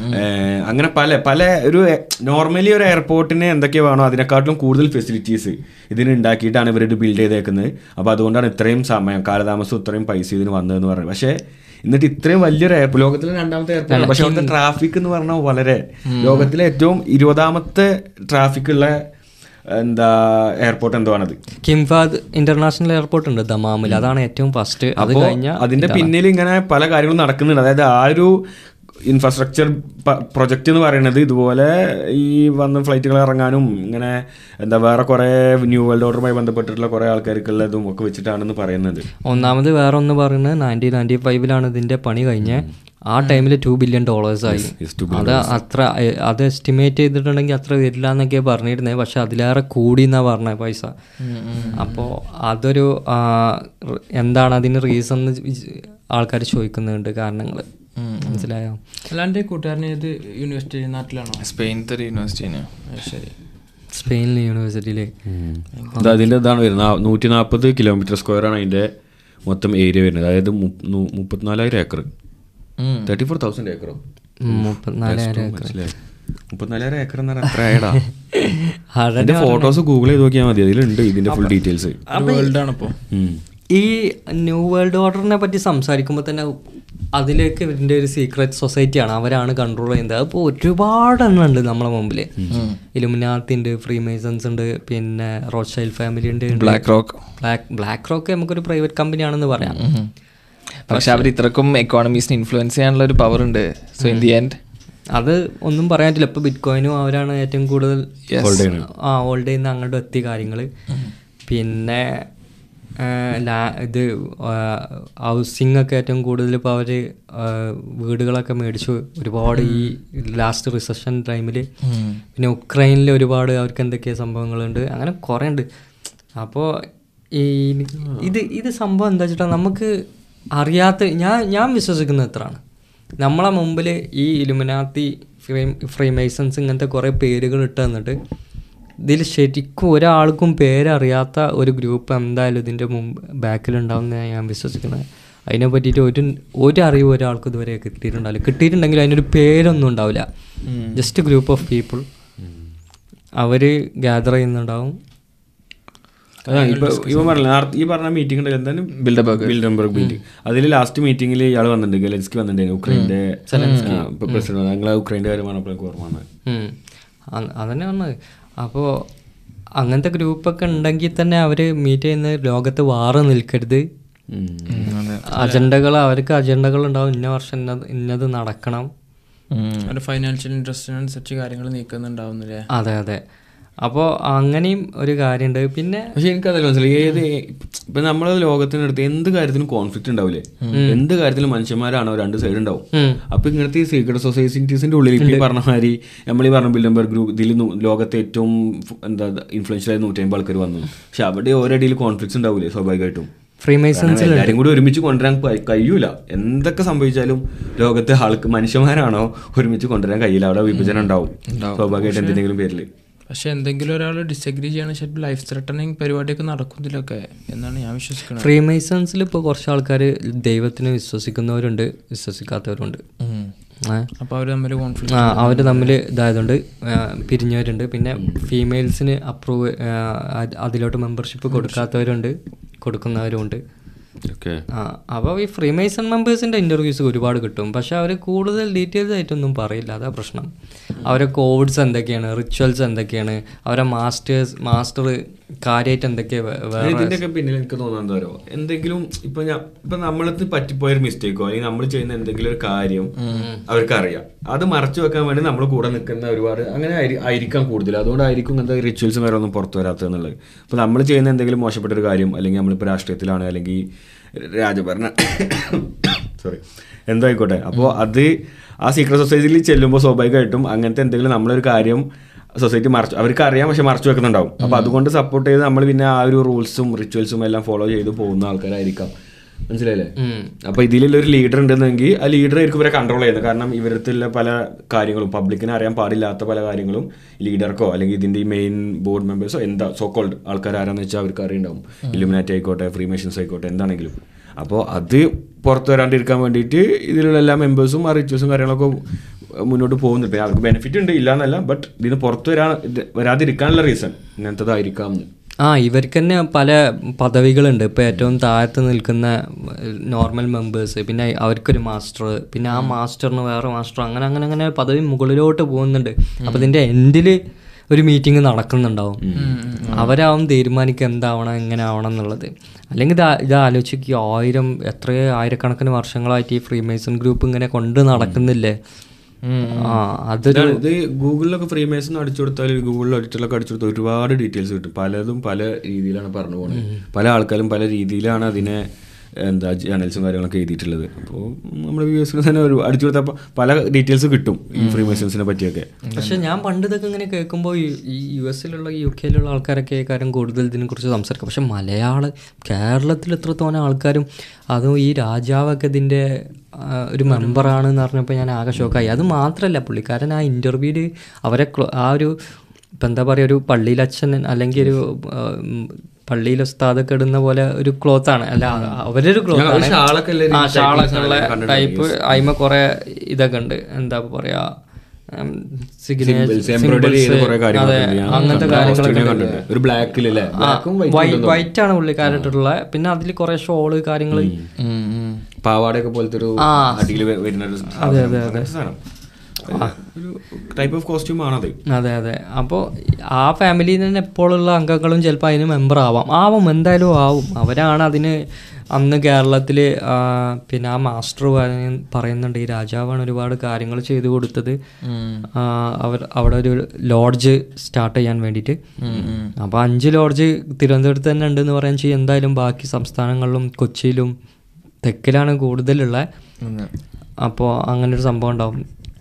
അങ്ങനെ പല പല ഒരു നോർമലി ഒരു എയർപോർട്ടിന് എന്തൊക്കെ വേണോ അതിനെക്കാട്ടിലും കൂടുതൽ ഫെസിലിറ്റീസ് ഇതിന് ഉണ്ടാക്കിയിട്ടാണ് ഇവർ ഇത് ബിൽഡ് ചെയ്തേക്കുന്നത് അപ്പോൾ അതുകൊണ്ടാണ് ഇത്രയും സമയം കാലതാമസം ഇത്രയും പൈസ ഇതിന് വന്നതെന്ന് പറയുന്നത് പക്ഷേ എന്നിട്ട് ഇത്രയും വലിയൊരു എയർപോർട്ട് ലോകത്തിലെ രണ്ടാമത്തെ എയർപോർട്ട് പക്ഷെ അവിടുത്തെ ട്രാഫിക് എന്ന് പറഞ്ഞാൽ വളരെ ലോകത്തിലെ ഏറ്റവും ഇരുപതാമത്തെ ട്രാഫിക് ഉള്ള എന്താ എയർപോർട്ട് എന്തോ ആണത് കിംഫാദ് ഇന്റർനാഷണൽ എയർപോർട്ട് ഉണ്ട് ദമാമിൽ അതാണ് ഏറ്റവും ഫസ്റ്റ് അത് അപ്പോൾ കഴിഞ്ഞ അതിന്റെ പിന്നിൽ ഇങ്ങനെ പല കാര്യങ്ങളും നടക്കുന്നുണ്ട് അതായത് ആ ഒരു ഇൻഫ്രാസ്ട്രക്ചർ പ്രൊജക്റ്റ് എന്ന് പറയുന്നത് ഇതുപോലെ ഈ വന്ന ഫ്ലൈറ്റുകൾ ഇറങ്ങാനും ഇങ്ങനെ എന്താ വേറെ കുറേ ന്യൂ വേൾഡ് ഓർഡറുമായി ബന്ധപ്പെട്ടിട്ടുള്ള കുറേ ആൾക്കാർക്കുള്ള ഇതും ഒക്കെ വെച്ചിട്ടാണെന്ന് പറയുന്നത് ഒന്നാമത് വേറെ ഒന്ന് പറയുന്നത് നയൻറ്റീൻ നയൻറ്റി ഫൈവിലാണ് ഇതിന്റെ പണി കഴിഞ്ഞ് ആ ടൈമിൽ ടു ബില്യൺ ഡോളേഴ്സ് ആയി yes, two അത് അത്ര എ- അത് എസ്റ്റിമേറ്റ് ചെയ്തിട്ടുണ്ടെങ്കിൽ അത്ര വരില്ല എന്നൊക്കെ പറഞ്ഞിരുന്നത് പക്ഷെ അതിലേറെ കൂടി എന്നാ പറഞ്ഞ പൈസ അപ്പോൾ അതൊരു ആ, റ് എന്താണ് അതിന് റീസൺ ആൾക്കാർ ചോദിക്കുന്നുണ്ട് കാരണങ്ങൾ മനസ്സിലായോ അല്ലാണ്ട് കൂട്ടുകാരൻ ഏത് യൂണിവേഴ്സിറ്റി നാട്ടിലാണോ സ്പെയിനത്തെ ഒരു യൂണിവേഴ്സിറ്റിന് അത് ശരി സ്പെയിനിലെ യൂണിവേഴ്സിറ്റിയിൽ അത് അതിന്റെ ഇതാണ് വരുന്നത് നൂറ്റി നാൽപ്പത് കിലോമീറ്റർ സ്ക്വയർ ആണ് അതിന്റെ മൊത്തം ഏരിയ വരുന്നത് അതായത് മു- നു- മുപ്പത്തിനാലായിരം ഏക്കർ തേർട്ടി ഫോർ തൗസൻഡ് ഏക്കറോ മുപ്പത്തിനാലായിരം ഏക്കർ മനസ്സിലായി മുപ്പത്തിനാലായിരം ഏക്കർ എന്ന് പറഞ്ഞാൽ എത്ര ആയടാ അതന്നെ അതിന്റെ ഫോട്ടോസ് ഗൂഗിൾ ചെയ്ത് നോക്കിയാൽ മതി അതിലുണ്ട് ഇതിന്റെ ഫുൾ ഡീറ്റെയിൽസ് വേൾഡ് ആണിപ്പോ ഈ ന്യൂ വേൾഡ് ഓർഡറിനെ പറ്റി സംസാരിക്കുമ്പോൾ തന്നെ അതിലേക്ക് ഇതിൻ്റെ ഒരു സീക്രട്ട് സൊസൈറ്റിയാണ് അവരാണ് കൺട്രോൾ ചെയ്യുന്നത് അപ്പോൾ ഒരുപാട് എണ്ണം ഉണ്ട് നമ്മളെ മുമ്പിൽ ഇലുമിനാത്തി ഉണ്ട് ഫ്രീ മേസൺസ് ഉണ്ട് പിന്നെ റോഡ് ഫാമിലി ഉണ്ട് black rock black black rock നമുക്കൊരു പ്രൈവറ്റ് കമ്പനിയാണെന്ന് പറയാം പക്ഷെ അവർ ഇത്രക്കും എക്കോണമീസിനെ ഇൻഫ്ലുവൻസ് ചെയ്യാനുള്ള ഒരു പവർ ഉണ്ട് സോ ഇൻ ദി എൻഡ് അത് ഒന്നും പറയാൻ പറ്റില്ല ഇപ്പോൾ ബിറ്റ് കോയിനും അവരാണ് ഏറ്റവും കൂടുതൽ Hold ചെയ്യുന്നത്. ആ ഹോൾഡ് ചെയ്യുന്ന അങ്ങോട്ട് എത്തിയ കാര്യങ്ങൾ പിന്നെ ആ, ലാ- ഇത് ഹൗസിംഗ് ഒക്കെ ഏറ്റവും കൂടുതൽ ഇപ്പോൾ അവർ വീടുകളൊക്കെ മേടിച്ചു ഒരുപാട് ഈ ലാസ്റ്റ് റിസഷൻ ടൈമിൽ പിന്നെ ഉക്രൈനിൽ ഒരുപാട് അവർക്ക് എന്തൊക്കെ സംഭവങ്ങളുണ്ട് അങ്ങനെ കുറേ ഉണ്ട് അപ്പോൾ ഈ ഇത് ഇത് സംഭവം എന്താ വെച്ചിട്ടാ നമുക്ക് അറിയാത്ത ഞാൻ ഞാൻ വിശ്വസിക്കുന്നത് എത്രയാണ് നമ്മളെ മുമ്പിൽ ഈ ഇലുമിനാത്തി ഫ്രെയിം ഫ്രെയിമേസൺസ് ഇങ്ങനത്തെ കുറേ പേരുകൾ ഇട്ട് തന്നിട്ട് ഇതിൽ ശരിക്കും ഒരാൾക്കും പേരറിയാത്ത ഒരു ഗ്രൂപ്പ് എന്തായാലും ഇതിൻ്റെ മുമ്പ് ബാക്കിലുണ്ടാവുന്ന ഞാൻ വിശ്വസിക്കുന്നത് അതിനെ പറ്റിയിട്ട് ഒരു ഒരു അറിവ് ഒരാൾക്കും ഇതുവരെ കിട്ടിയിട്ടുണ്ടാവില്ല കിട്ടിയിട്ടുണ്ടെങ്കിൽ അതിനൊരു പേരൊന്നും ഉണ്ടാവില്ല ജസ്റ്റ് ഗ്രൂപ്പ് ഓഫ് പീപ്പിൾ അവർ ഗ്യാദർ ചെയ്യുന്നുണ്ടാവും അതാണ് ഇപ്പൊ ഇവൻ പറഞ്ഞില്ല നേരത്തെ ഈ പറഞ്ഞ മീറ്റിംഗ് ഉണ്ടല്ലോ എന്തായാലും ബിൽഡബർഗ് ബിൽഡംബർഗ് മീറ്റിംഗ് അതിൽ ലാസ്റ്റ് മീറ്റിംഗിൽ ഇയാൾ വന്നിട്ടുണ്ട് ഗെലൻസ്കി വന്നിട്ടുണ്ട് ഉക്രൈൻ്റെ പ്രസിഡന്റ് ഞങ്ങൾ ഉക്രൈൻ്റെ കാര്യം പറഞ്ഞപ്പോഴേക്ക് ഓർമ്മ വന്നത് ഉം. അ- അതന്നെ പറഞ്ഞത് അപ്പോൾ അങ്ങനത്തെ ഗ്രൂപ്പൊക്കെ ഉണ്ടെങ്കിൽ തന്നെ അവർ മീറ്റ് ചെയ്യുന്ന ലോകത്ത് വാറ് നിൽക്കരുത് അജണ്ടകൾ അവർക്ക് അജണ്ടകൾ ഉണ്ടാവും ഇന്ന വർഷം ഇന്നത് ഇന്നത് നടക്കണം ഒരു ഫൈനാൻഷ്യൽ ഇൻട്രസ്റ്റിനനുസരിച്ച് കാര്യങ്ങൾ നീക്കുന്നുണ്ടാവുന്നില്ലേ അതെ അതെ അപ്പോൾ അങ്ങനെയും ഒരു കാര്യമുണ്ട് പിന്നെ പക്ഷെ എനിക്കതല്ല മനസ്സിലായി ഏത് ഇപ്പൊ നമ്മളെ ലോകത്തിനടുത്ത് എന്ത് കാര്യത്തിനും കോൺഫ്ലിക്റ്റ് ഉണ്ടാവില്ലേ എന്ത് കാര്യത്തിലും മനുഷ്യന്മാരാണോ രണ്ട് സൈഡ് ഉണ്ടാവും ഉം. അപ്പൊ ഇങ്ങനത്തെ ഈ സീക്രട്ട് സൊസൈറ്റീസിന്റെ ഉള്ളിൽ ഇപ്പൊ ഈ പറഞ്ഞ മാതിരി നമ്മൾ ഈ പറഞ്ഞ ബിൽഡംബർഗ് ഗ്രൂപ്പ് ഇതിൽ നൂ- ലോകത്തെ ഏറ്റവും ഫ്- എന്താ ഇൻഫ്ലുവൻഷ്യൽ ആയ നൂറ്റമ്പത് ആൾക്കാർ വന്നു പക്ഷെ അവിടെ ഓരോ ഇടയിൽ കോൺഫ്ലിക്ട്സ് ഉണ്ടാവില്ലേ സ്വാഭാവികമായിട്ടും ഫ്രീമേസൺസ് കാരണം എല്ലാരും കൂടി ഒരുമിച്ച് കൊണ്ടുവരാൻ കഴി- കഴിയൂല എന്തൊക്കെ സംഭവിച്ചാലും ലോകത്തെ ആൾക്ക് മനുഷ്യന്മാരാണോ ഒരുമിച്ച് കൊണ്ടുവരാൻ കഴിയില്ല അവിടെ വിഭജനം ഉണ്ടാവും സ്വാഭാവികമായിട്ട് എന്തെങ്കിലും പേരിൽ പക്ഷെ എന്തെങ്കിലും ഒരാൾ ഡിസഗ്രി ചെയ്യണ ചിലപ്പോൾ ലൈഫ് ത്രെട്ടനിങ് പരിപാടിയൊക്കെ നടക്കുന്നതിലൊക്കെ എന്നാണ് ഞാൻ വിശ്വസിക്കുന്നത് ഫ്രീമേസൺസിൽ ഇപ്പോൾ കുറച്ച് ആൾക്കാർ ദൈവത്തിനെ വിശ്വസിക്കുന്നവരുണ്ട് വിശ്വസിക്കാത്തവരുണ്ട് ഏ? അപ്പോൾ അവർ തമ്മിൽ കോൺഫ്ലിക്റ്റ് ആ അവർ തമ്മിൽ ഇതായതുകൊണ്ട് ആ, പിരിഞ്ഞവരുണ്ട് പിന്നെ ഫീമെയിൽസിന് അപ്രൂവ് അതിലോട്ട് മെമ്പർഷിപ്പ് കൊടുക്കാത്തവരുണ്ട് കൊടുക്കുന്നവരുമുണ്ട് ഓക്കെ ആ അപ്പോൾ ഈ ഫ്രീമേസൺ മെമ്പേഴ്സിൻ്റെ ഇൻ്റർവ്യൂസ് ഒരുപാട് കിട്ടും പക്ഷെ അവർ കൂടുതൽ ഡീറ്റെയിൽസ് ആയിട്ടൊന്നും പറയില്ല അതാ പ്രശ്നം അവരെ കോഡ്സ് എന്തൊക്കെയാണ് റിച്വൽസ് എന്തൊക്കെയാണ് അവരെ മാസ്റ്റേഴ്സ് മാസ്റ്റർ കാര്യമായിട്ട് എന്തൊക്കെയാ വേ- വേറെ ഇതിന്റെയൊക്കെ പിന്നിൽ എനിക്ക് തോന്നുന്നത് എന്താ പറയുക എന്തെങ്കിലും ഇപ്പൊ ഞാൻ ഇപ്പൊ നമ്മളത് പറ്റിപ്പോയ ഒരു മിസ്റ്റേക്കോ അല്ലെങ്കിൽ നമ്മൾ ചെയ്യുന്ന എന്തെങ്കിലും ഒരു കാര്യം അവർക്ക് അറിയാം അത് മറച്ചു വെക്കാൻ വേണ്ടി നമ്മൾ കൂടെ നിൽക്കുന്ന ഒരുപാട് അങ്ങനെ ആയിരി- ആയിരിക്കാം കൂടുതൽ അതുകൊണ്ടായിരിക്കും ഇങ്ങനത്തെ റിച്വൽസും വേറെ ഒന്നും പുറത്തു വരാത്തത് എന്നുള്ളത് ഇപ്പൊ നമ്മൾ ചെയ്യുന്ന എന്തെങ്കിലും മോശപ്പെട്ട ഒരു കാര്യം അല്ലെങ്കിൽ നമ്മളിപ്പോൾ രാഷ്ട്രീയത്തിലാണ് അല്ലെങ്കിൽ രാജഭരണ സോറി എന്തായിക്കോട്ടെ അപ്പോൾ അത് ആ സീക്രട്ട് സൊസൈറ്റിയിൽ ചെല്ലുമ്പോൾ സ്വാഭാവികമായിട്ടും അങ്ങനത്തെ എന്തെങ്കിലും നമ്മളൊരു കാര്യം സൊസൈറ്റി മറച്ചു അവർക്ക് അറിയാം പക്ഷെ മറച്ചു വെക്കുന്നുണ്ടാവും അപ്പൊ അതുകൊണ്ട് സപ്പോർട്ട് ചെയ്ത് നമ്മൾ പിന്നെ ആ ഒരു റൂൾസും റിച്വൽസും എല്ലാം ഫോളോ ചെയ്ത് പോകുന്ന ആൾക്കാരായിരിക്കാം മനസ്സിലായില്ലേ അപ്പൊ ഇതിലുള്ള ഒരു ലീഡർ ഉണ്ടെന്നെങ്കിൽ ആ ലീഡർ ആയിരിക്കും ഇവരെ കൺട്രോൾ ചെയ്യുന്നത് കാരണം ഇവരത്തുള്ള പല കാര്യങ്ങളും പബ്ലിക്കിന് അറിയാൻ പാടില്ലാത്ത പല കാര്യങ്ങളും ലീഡർക്കോ അല്ലെങ്കിൽ ഇതിന്റെ ഈ മെയിൻ ബോർഡ് മെമ്പേഴ്സോ എന്താ സോ കോൾഡ് ആൾക്കാർ ആരാന്ന് വെച്ചാൽ അവർക്ക് അറിയുണ്ടാവും ഇലുമിനാറ്റി ആയിക്കോട്ടെ ഫ്രീ മെഷീൻസ് ആയിക്കോട്ടെ എന്താണെങ്കിലും അപ്പോൾ അത് പുറത്തു വരാണ്ടിരിക്കാൻ വേണ്ടിയിട്ട് ഇതിലുള്ള എല്ലാ മെമ്പേഴ്സും ആ റിച്വൽസും കാര്യങ്ങളൊക്കെ മുന്നോട്ട് പോകുന്നുണ്ട് പിന്നെ അവർക്ക് ബെനിഫിറ്റ് ഉണ്ട് ഇല്ല എന്നല്ല ബട്ട് ഇതിന് പുറത്ത് വരാ ഇത് വരാതിരിക്കാനുള്ള റീസൺ ഇങ്ങനത്തതായിരിക്കാം എന്ന് ആ ഇവർക്ക് തന്നെ പല പദവികളുണ്ട് ഇപ്പോൾ ഏറ്റവും താഴത്ത് നിൽക്കുന്ന നോർമൽ മെമ്പേഴ്സ് പിന്നെ അവർക്കൊരു മാസ്റ്റർ പിന്നെ ആ മാസ്റ്ററിന് വേറെ മാസ്റ്റർ അങ്ങനെ അങ്ങനെ അങ്ങനെ പദവി മുകളിലോട്ട് പോകുന്നുണ്ട് അപ്പോൾ ഇതിൻ്റെ എൻഡിൽ ഒരു മീറ്റിംഗ് നടക്കുന്നുണ്ടാവും അവരാവും തീരുമാനിക്കുക എന്താവണം എങ്ങനെ ആവണം എന്നുള്ളത് അല്ലെങ്കിൽ ഇത് ആ- ഇത് ആലോചിക്കുക ആയിരം എത്രയോ ആയിരക്കണക്കിന് വർഷങ്ങളായിട്ട് ഈ ഫ്രീമേസൺ ഗ്രൂപ്പ് ഇങ്ങനെ കൊണ്ട് നടക്കുന്നില്ലേ ആ അതൊരു ഇതാണ് ഇത് ഗൂഗിളിലൊക്കെ ഫ്രീ മേസൺ അടിച്ചു കൊടുത്താൽ ഗൂഗിളിൽ ഒരിക്കലൊക്കെ അടിച്ചു കൊടുത്താൽ ഒരുപാട് ഡീറ്റെയിൽസ് കിട്ടും പലതും പല രീതിയിലാണ് പറഞ്ഞു പോകുന്നത് പല ആൾക്കാരും പല രീതിയിലാണ് അതിനെ എന്താ ജേണൽസും കാര്യങ്ങളൊക്കെ എഴുതിയിട്ടുള്ളത് അപ്പോൾ നമ്മുടെ വ്യൂവേഴ്സിന് തന്നെ ഒരു അടിച്ചു കൊടുത്തപ്പോൾ പല ഡീറ്റെയിൽസ് കിട്ടും ഈ ഫ്രീ മേസൺസിനെ പറ്റിയൊക്കെ പക്ഷെ ഞാൻ പണ്ട് ഇതൊക്കെ ഇങ്ങനെ കേൾക്കുമ്പോൾ ഈ യു എസിലുള്ള യു കെയിലുള്ള ആൾക്കാരൊക്കെ കാര്യം കൂടുതൽ ഇതിനെക്കുറിച്ച് സംസാരിക്കും പക്ഷെ മലയാളം കേരളത്തിൽ എത്രത്തോനെ ആൾക്കാരും അതും ഈ രാജാവൊക്കെ ഇതിൻ്റെ ആ, ഒരു മെമ്പറാണെന്ന് പറഞ്ഞപ്പോൾ ഞാൻ ആകെ ഷോക്കായി അത് മാത്രമല്ല പുള്ളിക്കാരൻ ആ ഇൻ്റർവ്യൂവിൽ അവരെ ക്ലോ- ആ ഒരു ഇപ്പം എന്താ പറയുക ഒരു പള്ളിയിലച്ഛൻ അല്ലെങ്കിൽ ഒരു ആ, ഉം, പള്ളിയിൽ ഉസ്താദൊക്കെ ഇടുന്ന പോലെ ഒരു ക്ലോത്ത് ആണ് അല്ല അവരൊരു ക്ലോത്ത് ഞങ്ങൾ ആണ് ഷാളൊക്കെ ഉള്ള ആ type ഷാളൊക്കെ ഉള്ള സാധനം കണ്ടിട്ടുണ്ട്. ടൈപ്പ് അതിമ കുറെ ഇതൊക്കെ ഉണ്ട് എന്താ പറയാ ഉം, signature- Symbols, embroidery ചെയ്ത symbols, കുറേ കാര്യങ്ങളൊക്കെ അതെ, ഉണ്ട്. ഞാൻ അങ്ങനത്തെ കണ്ടു. കാര്യങ്ങളൊക്കെ ഓസ്ട്രേലിയ ഉണ്ട്. കണ്ടിട്ടുണ്ട്. ഒരു ബ്ലാക്കിലല്ലേ ബ്ലാക്കും വൈറ്റ് ആണ് പുള്ളിക്കാരിട്ടുള്ളത് പിന്നെ അതിൽ കുറെ ഷോള് കാര്യങ്ങൾ പാവാടയൊക്കെ പോലത്തെ ഒരു ആ. അടിയിൽ വരുന്ന ഒരു സാധനം. അങ്ങനത്തെ സാധനം. ഒരു ടൈപ്പ് ഓഫ് കോസ്റ്റ്യൂം ആണത് അതെ അതെ അപ്പോൾ ആ ഫാമിലിയിൽ തന്നെ എപ്പോഴുള്ള അംഗങ്ങളും ചിലപ്പോൾ അതിന് മെമ്പർ ആവാം ആവും എന്തായാലും ആവും അവരാണ് അതിന് അന്ന് കേരളത്തിൽ പിന്നെ ആ മാസ്റ്റർ പറയ- പറയുന്നുണ്ട് ഈ രാജാവാണ് ഒരുപാട് കാര്യങ്ങൾ ചെയ്തു കൊടുത്തത് ആ, അവർ അവിടെ ഒരു ലോഡ്ജ് സ്റ്റാർട്ട് ചെയ്യാൻ വേണ്ടിയിട്ട് അപ്പോൾ അഞ്ച് ലോഡ്ജ് തിരുവനന്തപുരത്ത് തന്നെ ഉണ്ടെന്ന് പറയാൻ ചെയ്യും എന്തായാലും ബാക്കി സംസ്ഥാനങ്ങളിലും കൊച്ചിയിലും തെക്കിലാണ് കൂടുതലുള്ള അപ്പോൾ അങ്ങനെ ഒരു സംഭവം ഉണ്ടാവും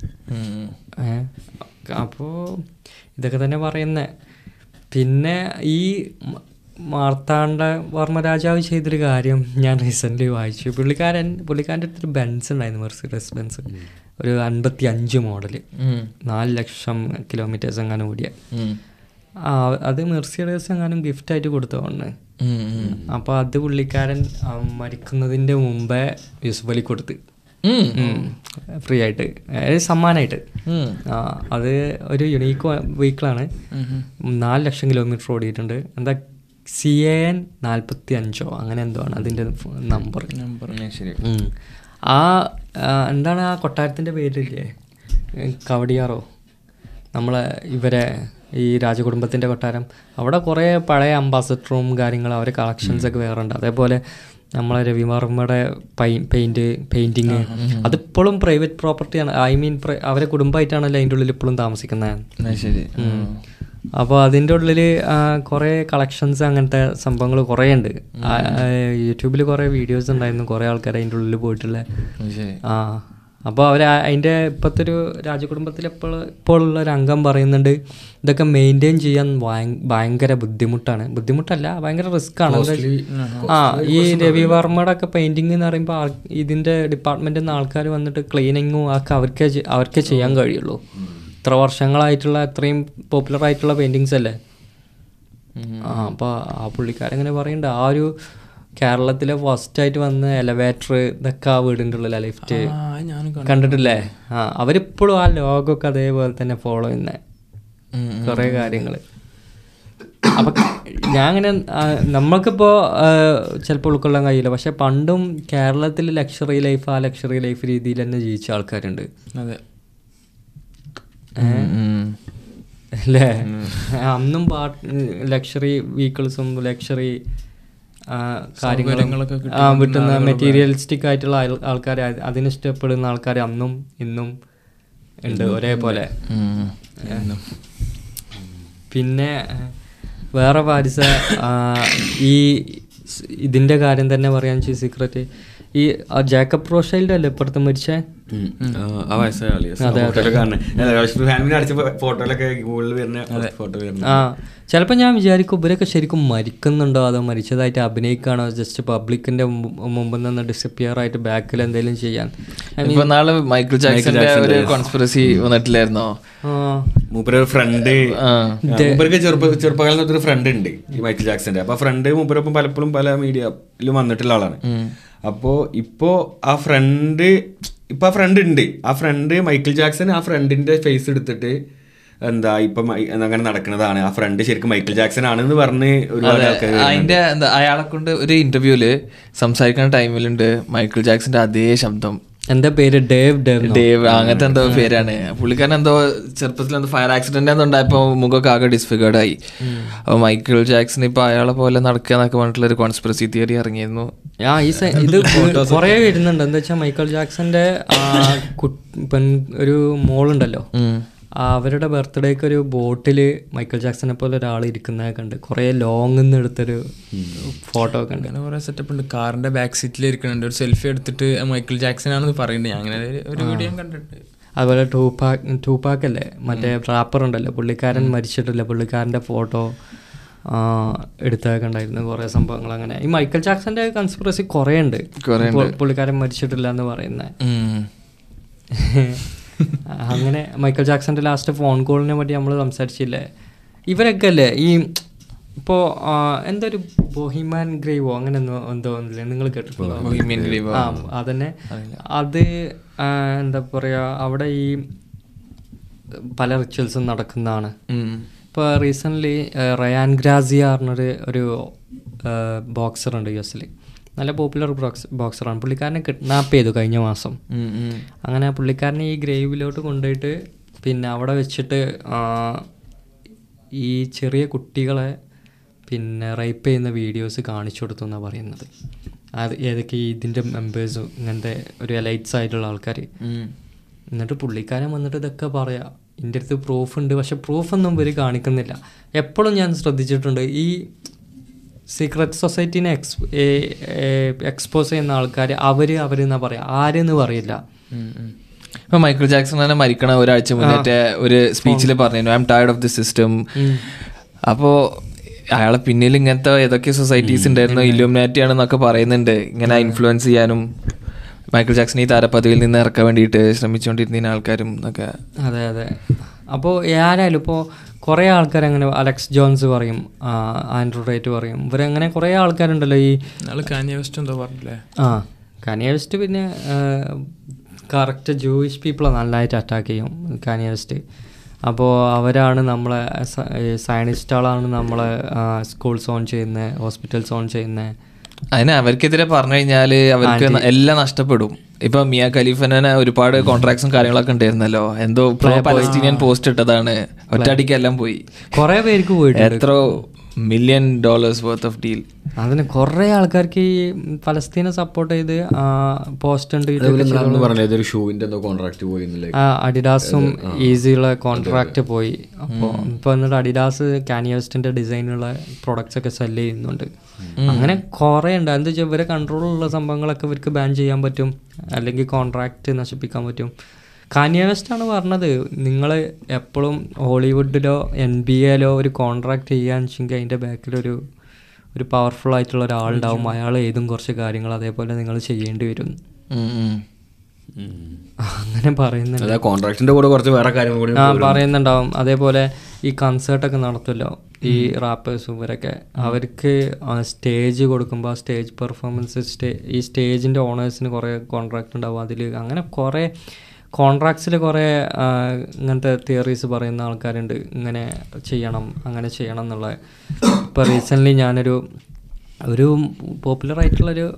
അപ്പോൾ ഇതൊക്കെ തന്നെ പറയുന്നത് പിന്നെ ഈ മ- മാർത്താണ്ഡ വർമ്മ രാജാവ് ചെയ്തൊരു കാര്യം ഞാൻ റീസെൻ്റ്ലി വായിച്ചു പുള്ളിക്കാരൻ പുള്ളിക്കാരൻ്റെ അടുത്തൊരു ബെൻസ് ഉണ്ടായിരുന്നു മെർസിഡസ് ബെൻസ് ഒരു അൻപത്തി അഞ്ച് മോഡൽ നാല് ലക്ഷം കിലോമീറ്റേഴ്സ് എങ്ങാനും ഓടിയ ആ അത് മെർസിഡസ് എങ്ങാനും ഗിഫ്റ്റായിട്ട് കൊടുത്തതാണ് അപ്പോൾ അത് പുള്ളിക്കാരൻ ആ, മരിക്കുന്നതിൻ്റെ മുമ്പേ യൂസുഫ് അലി കൊടുത്ത് ഫ്രീ ആയിട്ട് അതായത് സമ്മാനമായിട്ട് ആ അത് ഒരു യുണീക്ക് വെഹിക്കിളാണ് നാല് ലക്ഷം കിലോമീറ്റർ ഓടിയിട്ടുണ്ട് എന്താ സി എ എൻ നാൽപ്പത്തി അഞ്ചോ അങ്ങനെ എന്തോ ആണ് അതിൻ്റെ നമ്പർ ശരി ആ ആ, എന്താണ് ആ കൊട്ടാരത്തിൻ്റെ പേരില്ലേ ഏ, കവടിയാറോ നമ്മളെ ഇവരെ ഈ രാജകുടുംബത്തിൻ്റെ കൊട്ടാരം അവിടെ കുറേ പഴയ അംബാസഡറും കാര്യങ്ങളും അവരെ കളക്ഷൻസ് ഒക്കെ വേറെ ഉണ്ട് അതേപോലെ നമ്മളെ രവിവർമ്മയുടെ പൈ പെയിൻറ് പെയിൻറ്റിങ് അതിപ്പോഴും പ്രൈവറ്റ് പ്രോപ്പർട്ടിയാണ് ഐ മീൻ അവരെ കുടുംബമായിട്ടാണല്ലോ അതിൻ്റെ ഉള്ളിൽ ഇപ്പോഴും താമസിക്കുന്നത് ശരി അപ്പോൾ അതിൻ്റെ ഉള്ളിൽ കുറേ കളക്ഷൻസ് അങ്ങനത്തെ സംഭവങ്ങൾ കുറേ ഉണ്ട് യൂട്യൂബിൽ കുറേ വീഡിയോസ് ഉണ്ടായിരുന്നു കുറേ ആൾക്കാർ അതിൻ്റെ ഉള്ളിൽ പോയിട്ടുള്ള ശരി ആ അപ്പോൾ അവർ അതിൻ്റെ ഇപ്പോഴത്തെ ഒരു രാജകുടുംബത്തിൽ ഇപ്പോൾ ഇപ്പോഴുള്ള ഒരു അംഗം പറയുന്നുണ്ട് ഇതൊക്കെ മെയിൻറ്റെയിൻ ചെയ്യാൻ ഭയ- ഭയങ്കര ബുദ്ധിമുട്ടാണ് ബുദ്ധിമുട്ടല്ല ഭയങ്കര റിസ്ക് ആണ് ആ ഈ രവിവർമ്മയുടെ ഒക്കെ പെയിന്റിംഗ് എന്ന് പറയുമ്പോൾ ആൾ- ഇതിന്റെ ഡിപ്പാർട്ട്മെന്റിൽ നിന്ന് ആൾക്കാർ വന്നിട്ട് ക്ലീനിങ്ങും ഒക്കെ അവർക്കേ ചെ- അവർക്കേ ചെയ്യാൻ കഴിയുള്ളൂ ഇത്ര വർഷങ്ങളായിട്ടുള്ള അത്രയും പോപ്പുലർ ആയിട്ടുള്ള പെയിന്റിങ്സ് അല്ലേ ആ അപ്പോൾ ആ പുള്ളിക്കാരെങ്ങനെ പറയുന്നുണ്ട് ആ ഒരു കേരളത്തിലെ ഫസ്റ്റ് ആയിട്ട് വന്ന എലവേറ്റർ ഇതൊക്കെ ആ വീടിൻ്റെ ഉള്ളിലെ ലിഫ്റ്റ് ആ ഞാൻ കണ്ടിട്ടില്ലേ ആ അവരിപ്പോഴും ആ ലോഗൊക്കെ അതേപോലെ തന്നെ ഫോളോ ചെയ്യുന്ന കുറേ കാര്യങ്ങൾ അപ്പൊ ഞാൻ അങ്ങനെ ആ, നമ്മൾക്കിപ്പോ ആ, ചിലപ്പോൾ ഉൾക്കൊള്ളാൻ കഴിയില്ല പക്ഷെ പണ്ടും കേരളത്തിൽ ലക്ഷറി ലൈഫ് ആ ലക്ഷറി ലൈഫ് രീതിയിൽ തന്നെ ജീവിച്ച ആൾക്കാരുണ്ട് അതെ അല്ലേ അന്നും പാട്ട് ലക്ഷറി വെഹിക്കിൾസും ലക്ഷറി കാര്യങ്ങളും സൗകര്യങ്ങളൊക്കെ ആ കിട്ടുന്ന മെറ്റീരിയലിസ്റ്റിക് ആയിട്ടുള്ള ആൾക്കാർ അതിന് ഇഷ്ടപ്പെടുന്ന ആൾക്കാർ അന്നും ഇന്നും ഉണ്ട് ഒരേപോലെ പിന്നെ വേറെ പാരിസ ആ, ഈ സ് ഇതിന്റെ കാര്യം തന്നെ പറയാൻ വെച്ചാൽ സീക്രട്ട് ഈ ആ ജാക്കബ് റോഷൈൽഡ് അല്ലേ ഇപ്പുറത്ത് മരിച്ചേ ആ വയസ്സായ ആള് ഫോട്ടോയിലൊക്കെ കാണുന്നത് ഫാമിലി അടിച്ച ഫോട്ടോയിലൊക്കെ ഗൂഗിളിൽ വരുന്ന ഫോട്ടോ വരുന്ന ആ ചിലപ്പോൾ ഞാൻ വിചാരിക്കും ഇവരൊക്കെ ശരിക്കും മരിക്കുന്നുണ്ടോ അതോ മരിച്ചതായിട്ട് അഭിനയിക്കുകയാണോ ജസ്റ്റ് പബ്ലിക്കിന്റെ മുമ്പിൽ നിന്ന് ഡിസപ്പിയർ ആയിട്ട് ബാക്കിൽ എന്തെങ്കിലും ചെയ്യാൻ I mean, ഇപ്പൊ നാളെ മൈക്കിൾ ജാക്സന്റെ ഒരു കോൺസ്പിറസി വന്നിട്ടില്ലായിരുന്നോ ആ, മൂപ്പര് ഫ്രണ്ട് ആ. മൂപ്പർക്ക് ചെറുപ്പ ചെറുപ്പകാലം തൊട്ടൊരു ഫ്രണ്ട് ഉണ്ട് ഈ മൈക്കിൾ ജാക്സന്റെ അപ്പൊ ഫ്രണ്ട് മൂപ്പരൊപ്പം പലപ്പോഴും പല മീഡിയയിലും വന്നിട്ടുള്ള ആളാണ് അപ്പോ ഇപ്പോ ആ ഫ്രണ്ട് ഇപ്പൊ ആ ഫ്രണ്ട് ഉണ്ട് ആ ഫ്രണ്ട് മൈക്കിൾ ജാക്സൺ ആ ഫ്രണ്ടിന്റെ ഫേസ് എടുത്തിട്ട് എന്താ ഇപ്പൊ മൈ- അങ്ങനെ നടക്കുന്നതാണ് ആ ഫ്രണ്ട് ശരിക്കും മൈക്കിൾ ജാക്സൺ ആണെന്ന് പറഞ്ഞ് ഒരുപാട് ആൾക്കാർ അതിന്റെ എന്താ അയാളെ കൊണ്ട് ഒരു ഇന്റർവ്യൂല് സംസാരിക്കുന്ന ടൈമിലുണ്ട് മൈക്കിൾ ജാക്സന്റെ അതേ ശബ്ദം എന്താ പേര് ഡേവ് ഡേവ് എന്നോ? ഡേവ് അങ്ങനത്തെ എന്തോ പേരാണ് പുള്ളിക്കാരൻ എന്തോ ചെറുപ്പത്തിൽ എന്തോ ഫയർ ആക്സിഡന്റ് എന്തോ ഉണ്ടായപ്പോ മുഖമൊക്കെ ആകെ ഡിസ്ഫിഗേർഡ് ആയി അപ്പൊ മൈക്കിൾ ജാക്സൺ ഇപ്പൊ അയാളെ പോലെ നടക്കുക എന്നൊക്കെ പറഞ്ഞിട്ടുള്ള ഒരു കോൺസ്പിറസി തിയറി ഇറങ്ങിയിരുന്നു ആ ഈ സ- ഇത് കുറേ വരുന്നുണ്ട് എന്താ വെച്ചാൽ മൈക്കിൾ ജാക്സന്റെ ആ, കു- പെൺ ഒരു മോളുണ്ടല്ലോ ആ, അവരുടെ ബർത്ത്ഡേക്ക് ഒരു ബോട്ടിൽ മൈക്കിൾ ജാക്സനെ പോലെ ഒരാൾ ഇരിക്കുന്നതൊക്കെ ഉണ്ട് കുറേ ലോങ് നിന്ന് എടുത്തൊരു ഫോട്ടോ ഒക്കെ ഉണ്ട് അങ്ങനെ കുറെ സെറ്റപ്പ് ഉണ്ട് കാറിന്റെ ബാക്ക് സീറ്റിൽ ഇരിക്കുന്നുണ്ട് ഒരു സെൽഫി എടുത്തിട്ട് മൈക്കിൾ ജാക്സൺ ആണെന്ന് പറയുന്നുണ്ട് ഞാൻ അങ്ങനെ ഒരു- ഒരു വീഡിയോ ഞാൻ കണ്ടിട്ടുണ്ട് അതുപോലെ ടൂപാക്ക് ടൂപാക്ക് അല്ലേ മറ്റേ റാപ്പർ ഉണ്ടല്ലോ പുള്ളിക്കാരൻ മരിച്ചിട്ടില്ല പുള്ളിക്കാരൻ്റെ ഫോട്ടോ എടുത്തൊക്കെ ഉണ്ടായിരുന്നു കുറേ സംഭവങ്ങൾ അങ്ങനെ ഈ മൈക്കിൾ ജാക്സന്റെ കൺസ്പിറസി കുറേ ഉണ്ട് കുറേ പു- പുള്ളിക്കാരൻ മരിച്ചിട്ടില്ല എന്ന് പറയുന്നത് അങ്ങനെ മൈക്കിൾ ജാക്സന്റെ ലാസ്റ്റ് ഫോൺ കോളിനെ പറ്റി നമ്മൾ സംസാരിച്ചില്ലേ ഇവരൊക്കെ അല്ലേ ഈ ഇപ്പോൾ എന്താ ഒരു ബൊഹിമാൻ ഗ്രേവോ അങ്ങനെ എന്തോ എന്തോ ഒന്നില്ലേ നിങ്ങൾ കേട്ടിട്ടുണ്ടോ ബൊഹീമിയൻ ഗ്രേവോ. ആ അതന്നെ അത് ആ, എന്താ പറയാ അവിടെ ഈ പല റിച്വൽസും നടക്കുന്നതാണ് ഇപ്പോൾ റീസെൻ്റ്ലി റയാൻ ഗ്രാസിയ പറഞ്ഞൊരു ഒരു ബോക്സർ ഉണ്ട് യു എസിൽ നല്ല പോപ്പുലർ ബോക്സ് ബോക്സറാണ് പുള്ളിക്കാരനെ കിഡ്നാപ്പ് ചെയ്തു കഴിഞ്ഞ മാസം അങ്ങനെ പുള്ളിക്കാരനെ ഈ ഗ്രേവിലോട്ട് കൊണ്ടുപോയിട്ട് പിന്നെ അവിടെ വെച്ചിട്ട് ആ, ഈ ചെറിയ കുട്ടികളെ പിന്നെ റേപ്പ് ചെയ്യുന്ന വീഡിയോസ് കാണിച്ചു കൊടുത്തു എന്നാണ് പറയുന്നത് അത് ഏതൊക്കെ ഈ ഇതിൻ്റെ മെമ്പേഴ്സും ഇങ്ങനത്തെ ഒരു എലൈറ്റ്സ് ആയിട്ടുള്ള ആൾക്കാർ എന്നിട്ട് പുള്ളിക്കാരൻ വന്നിട്ട് ഇതൊക്കെ പറയാം എൻ്റെ അടുത്ത് പ്രൂഫ് ഉണ്ട് പക്ഷെ പ്രൂഫൊന്നും ഇവർ കാണിക്കുന്നില്ല എപ്പോഴും ഞാൻ ശ്രദ്ധിച്ചിട്ടുണ്ട് ഈ സീക്രട്ട് സൊസൈറ്റീനെ എക്സ് എക്സ്പോസ് ചെയ്യുന്ന ആൾക്കാർ അവർ അവരെന്നാ പറയാ ആരെന്ന് പറയില്ല ഇപ്പൊ മൈക്കിൾ ജാക്സൺ തന്നെ മരിക്കണ ഒരാഴ്ച മുന്നേറ്റ ഒരു സ്പീച്ചിൽ പറഞ്ഞു I am tired of the system അപ്പോ അയാളെ പിന്നിൽ ഇങ്ങനത്തെ ഏതൊക്കെ സൊസൈറ്റീസ് ഉണ്ടായിരുന്നു ഇല്യൂമിനാറ്റി ആണെന്നൊക്കെ പറയുന്നുണ്ട് ഇങ്ങനെ ഇൻഫ്ലുവൻസ് ചെയ്യാനും മൈക്കിൾ ജാക്സൺ ഈ താരപദവിയിൽ നിന്ന് ഇറക്കാൻ വേണ്ടിയിട്ട് ശ്രമിച്ചുകൊണ്ടിരുന്ന ആൾക്കാരും എന്നൊക്കെ അതെ അതെ അപ്പോൾ ആരായാലും ഇപ്പോൾ കുറേ ആൾക്കാർ അങ്ങനെ അലക്സ് ജോൺസ് പറയും ആ, ആൻഡ്രൂ റൈറ്റ് പറയും ഇവരങ്ങനെ കുറേ ആൾക്കാരുണ്ടല്ലോ ഈ നാളെ കാനിയ വെസ്റ്റ് എന്തോ പറഞ്ഞില്ലേ ആ കാനിയ വെസ്റ്റ് പിന്നെ കറക്റ്റ് ജൂയിഷ് പീപ്പിളെ നല്ലതായിട്ട് അറ്റാക്ക് ചെയ്യും കാനിയ വെസ്റ്റ് അപ്പോൾ അവരാണ് നമ്മളെ സയനിസ്റ്റുകളാണ് നമ്മളെ സ്കൂൾസ് ഓൺ ചെയ്യുന്നത് ഹോസ്പിറ്റൽസ് ഓൺ ചെയ്യുന്നത് അതിന് അവർക്കെതിരെ പറഞ്ഞു കഴിഞ്ഞാല് അവർക്ക് ന- എല്ലാം നഷ്ടപ്പെടും ഇപ്പൊ മിയ ഖലീഫനെ ഒരുപാട് കോൺട്രാക്ട്സും കാര്യങ്ങളൊക്കെ ഉണ്ടായിരുന്നല്ലോ എന്തോ പ്രോ പലസ്തീനിയൻ പോസ്റ്റ് ഇട്ടതാണ് ഒറ്റയടിക്കെല്ലാം പോയി കുറേ പേർക്ക് പോയിട്ടുണ്ട് എത്ര million dollars worth of deal അതിന് കുറേ ആൾക്കാർക്ക് ഈ പലസ്തീനെ സപ്പോർട്ട് ചെയ്ത് പോസ്റ്റ് ഉണ്ട് അന്ന് പറഞ്ഞ ഏതൊരു ഷൂവിന്റെ എന്തോ കോൺട്രാക്ട് പോയി എന്നില്ലേ ആ അഡിഡാസും ഈസിയുള്ള കോൺട്രാക്റ്റ് പോയി അപ്പോൾ ഇപ്പോൾ എന്നിട്ട് അഡിഡാസ് കാനിയസ്റ്റിൻ്റെ ഡിസൈനുള്ള പ്രൊഡക്ട്സ് ഒക്കെ സെല് ചെയ്യുന്നുണ്ട് അങ്ങനെ കുറേ ഉണ്ട് എന്താ വെച്ചാൽ ഇവരെ കൺട്രോളുള്ള സംഭവങ്ങളൊക്കെ ഇവർക്ക് ബാൻ ചെയ്യാൻ പറ്റും അല്ലെങ്കിൽ കോൺട്രാക്റ്റ് നശിപ്പിക്കാൻ പറ്റും കാനിയ വെസ്റ്റ് ആണ് പറഞ്ഞത് നിങ്ങൾ എപ്പോഴും ഹോളിവുഡിലോ എൻ ബി എയിലോ ഒരു കോൺട്രാക്ട് ചെയ്യാന്ന് വെച്ചെങ്കിൽ അതിൻ്റെ ബാക്കിലൊരു ഒരു പവർഫുൾ ആയിട്ടുള്ള ഒരാളുണ്ടാവും അയാൾ എഴുതും കുറച്ച് കാര്യങ്ങൾ അതേപോലെ നിങ്ങൾ ചെയ്യേണ്ടി വരും അങ്ങനെ പറയുന്നുണ്ട് അതായത് കോൺട്രാക്ടിന്റെ കൂടെ കുറച്ച് വേറെ കാര്യങ്ങൾ കൂടി ആ പറയുന്നുണ്ടാവും അതേപോലെ ഈ കൺസേർട്ടൊക്കെ നടത്തുമല്ലോ ഈ റാപ്പേഴ്സ് ഇവരൊക്കെ അവർക്ക് സ്റ്റേജ് കൊടുക്കുമ്പോൾ ആ സ്റ്റേജ് പെർഫോമൻസ് സ്റ്റേ ഈ സ്റ്റേജിൻ്റെ ഓണേഴ്സിന് കുറേ കോൺട്രാക്ട് ഉണ്ടാവും അതിൽ അങ്ങനെ കുറേ കോൺട്രാക്ട്സിൽ കുറേ ആ, ഇങ്ങനത്തെ തിയറീസ് പറയുന്ന ആൾക്കാരുണ്ട് ഇങ്ങനെ ചെയ്യണം അങ്ങനെ ചെയ്യണം എന്നുള്ള ഇപ്പോൾ റീസെൻ്റ്ലി ഞാനൊരു ഒരു പോപ്പുലർ ആയിട്ടുള്ളൊരു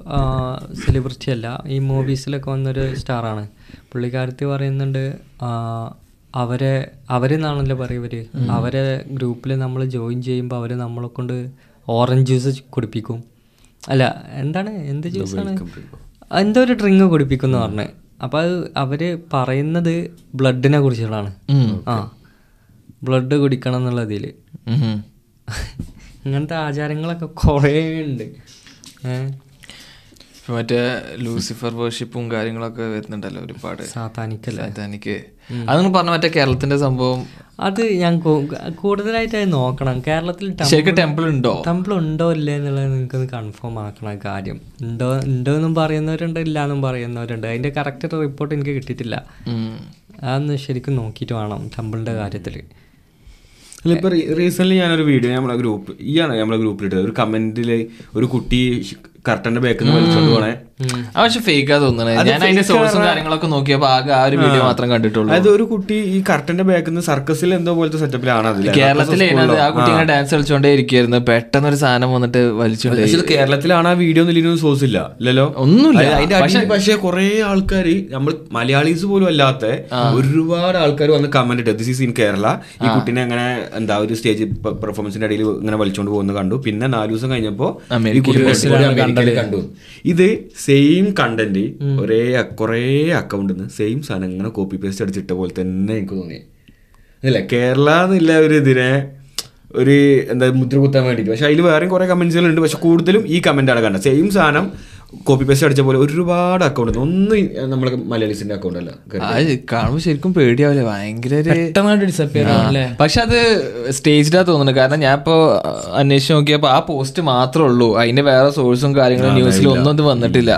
സെലിബ്രിറ്റി അല്ല ഈ മൂവീസിലൊക്കെ വന്നൊരു സ്റ്റാറാണ് പുള്ളിക്കാരത്തി പറയുന്നുണ്ട് ആ, അവരെ അവരെന്നാണല്ലോ പറയുവര് അവരെ ഗ്രൂപ്പിൽ നമ്മൾ ജോയിൻ ചെയ്യുമ്പോൾ അവർ നമ്മളെ കൊണ്ട് ഓറഞ്ച് ജ്യൂസ് കുടിപ്പിക്കും അല്ല എന്താണ് എന്ത് ജ്യൂസാണ് എന്തോ ഒരു ഡ്രിങ്ക് കുടിപ്പിക്കും എന്ന് പറഞ്ഞ് അപ്പോൾ അത് അവര് പറയുന്നത് ബ്ലഡിനെ കുറിച്ചുള്ളതാണ് ആ ബ്ലഡ് കുടിക്കണം എന്നുള്ളതിൽ ഉം. ഇങ്ങനത്തെ ആചാരങ്ങളൊക്കെ കുറേ ഉണ്ട് ഏഹ് ഇപ്പൊ മറ്റേ ലൂസിഫർ വേർഷിപ്പും കാര്യങ്ങളൊക്കെ വരുന്നുണ്ടല്ലോ ഒരുപാട് സാത്താനിക്കല്ല എനിക്ക് അതൊന്നും പറഞ്ഞ മറ്റേ കേരളത്തിന്റെ സംഭവം അത് ഞാൻ കൂ- കൂടുതലായിട്ട് അത് നോക്കണം കേരളത്തിൽ ശരിക്കും ടെമ്പിൾ ഉണ്ടോ ടെമ്പിൾ ഉണ്ടോ ഇല്ലേ എന്നുള്ളത് നിങ്ങൾക്ക് കൺഫേം ആക്കണം കാര്യം ഉണ്ടോ ഉണ്ടോ എന്നും പറയുന്നവരുണ്ട് ഇല്ല എന്നും പറയുന്നവരുണ്ട് അതിന്റെ കറക്റ്റ് റിപ്പോർട്ട് എനിക്ക് കിട്ടിയിട്ടില്ല ഉം. അതൊന്ന് ശരിക്കും നോക്കിയിട്ട് വേണം ടെമ്പിളിന്റെ കാര്യത്തിൽ അല്ല ഇപ്പൊ റീസെന്റ് ഞാനൊരു വീഡിയോ നമ്മളെ ഗ്രൂപ്പ് ഈ ആണ് നമ്മളെ ഗ്രൂപ്പിലിട്ടത് ഒരു കമന്റില് ഒരു കുട്ടി കർട്ടന്റെ ബാക്കിൽ നിന്ന് വലിച്ചോണ്ട് പോണേ ആ പക്ഷെ ഫേക്കാ തോന്നണേ ഞാൻ അതിന്റെ സോഴ്സും കാര്യങ്ങളൊക്കെ നോക്കിയപ്പോ ആകെ ആ ഒരു വീഡിയോ മാത്രം കണ്ടിട്ടുള്ളൂ അതായത് ഒരു കുട്ടി ഈ കർട്ടന്റെ ബാക്കിൽ നിന്ന് സർക്കസിൽ എന്തോ പോലത്തെ സെറ്റപ്പിലാണ് അതിൽ കേരളത്തിലെ ആ കുട്ടി ഇങ്ങനെ ഡാൻസ് കളിച്ചോണ്ടേ ഇരിക്കായിരുന്നു പെട്ടെന്ന് ഒരു സാധനം വന്നിട്ട് വലിച്ചോണ്ടേ പക്ഷെ ഇത് കേരളത്തിലാണ് ആ വീഡിയോ ഒന്നും സോഴ്സ് ഇല്ല ഇല്ലല്ലോ ഒന്നുമില്ല. അത് അതിന്റെ അടിയിൽ പക്ഷേ കുറെ ആൾക്കാർ നമ്മൾ മലയാളീസ് പോലും അല്ലാത്ത ഒരുപാട് ആൾക്കാർ വന്ന് കമന്റ് ഇട്ടു ദിസ് ഈസ് ഇൻ കേരള ഈ കുട്ടീനെ അങ്ങനെ എന്താ ഒരു സ്റ്റേജ് പെർഫോമൻസിന്റെ ഇടയിൽ ഇങ്ങനെ വലിച്ചോണ്ട് പോകുന്നത് കണ്ടു പിന്നെ നാല് ദിവസം കഴിഞ്ഞപ്പോ ഈ കുട്ടി അമേരിക്കയിൽ കണ്ടു ഇത് സെയിം കണ്ടന്റ് ഒരേ കുറെ അക്കൗണ്ടിൽ നിന്ന് സെയിം സാധനം ഇങ്ങനെ കോപ്പി പേസ്റ്റ് അടിച്ചിട്ട പോലെ തന്നെ എനിക്ക് തോന്നി അല്ല കേരള എന്നുള്ള ഒരു ഇതിനെ ഒരു എന്താ മുദ്ര കുത്താൻ വേണ്ടിയിട്ട് പക്ഷെ അതിൽ വേറെയും കുറെ കമന്റ്സുകളുണ്ട് പക്ഷെ കൂടുതലും ഈ കമന്റാണ് കണ്ടത് സെയിം സാധനം കോപ്പി പേസ്റ്റ് അടിച്ച പോലെ ഒരുപാട് അക്കൗണ്ട് ഒന്നും നമ്മളെ മലയാളീസിന്റെ അക്കൗണ്ട് അല്ല അത് കാണുമ്പോ ശരിക്കും പേടിയാവില്ലേ ഭയങ്കര ഒരു പെട്ടെന്നായിട്ട് ഡിസപ്പിയർ അല്ലേ പക്ഷെ അത് സ്റ്റേജിലാ തോന്നുന്നു കാരണം ഞാൻ ഇപ്പോ അന്വേഷിച്ച് നോക്കിയപ്പോ ആ പോസ്റ്റ് മാത്രമേ ഉള്ളൂ അതിന്റെ വേറെ സോഴ്സും കാര്യങ്ങളും ന്യൂസിലും ഒന്നും ഇത് വന്നിട്ടില്ല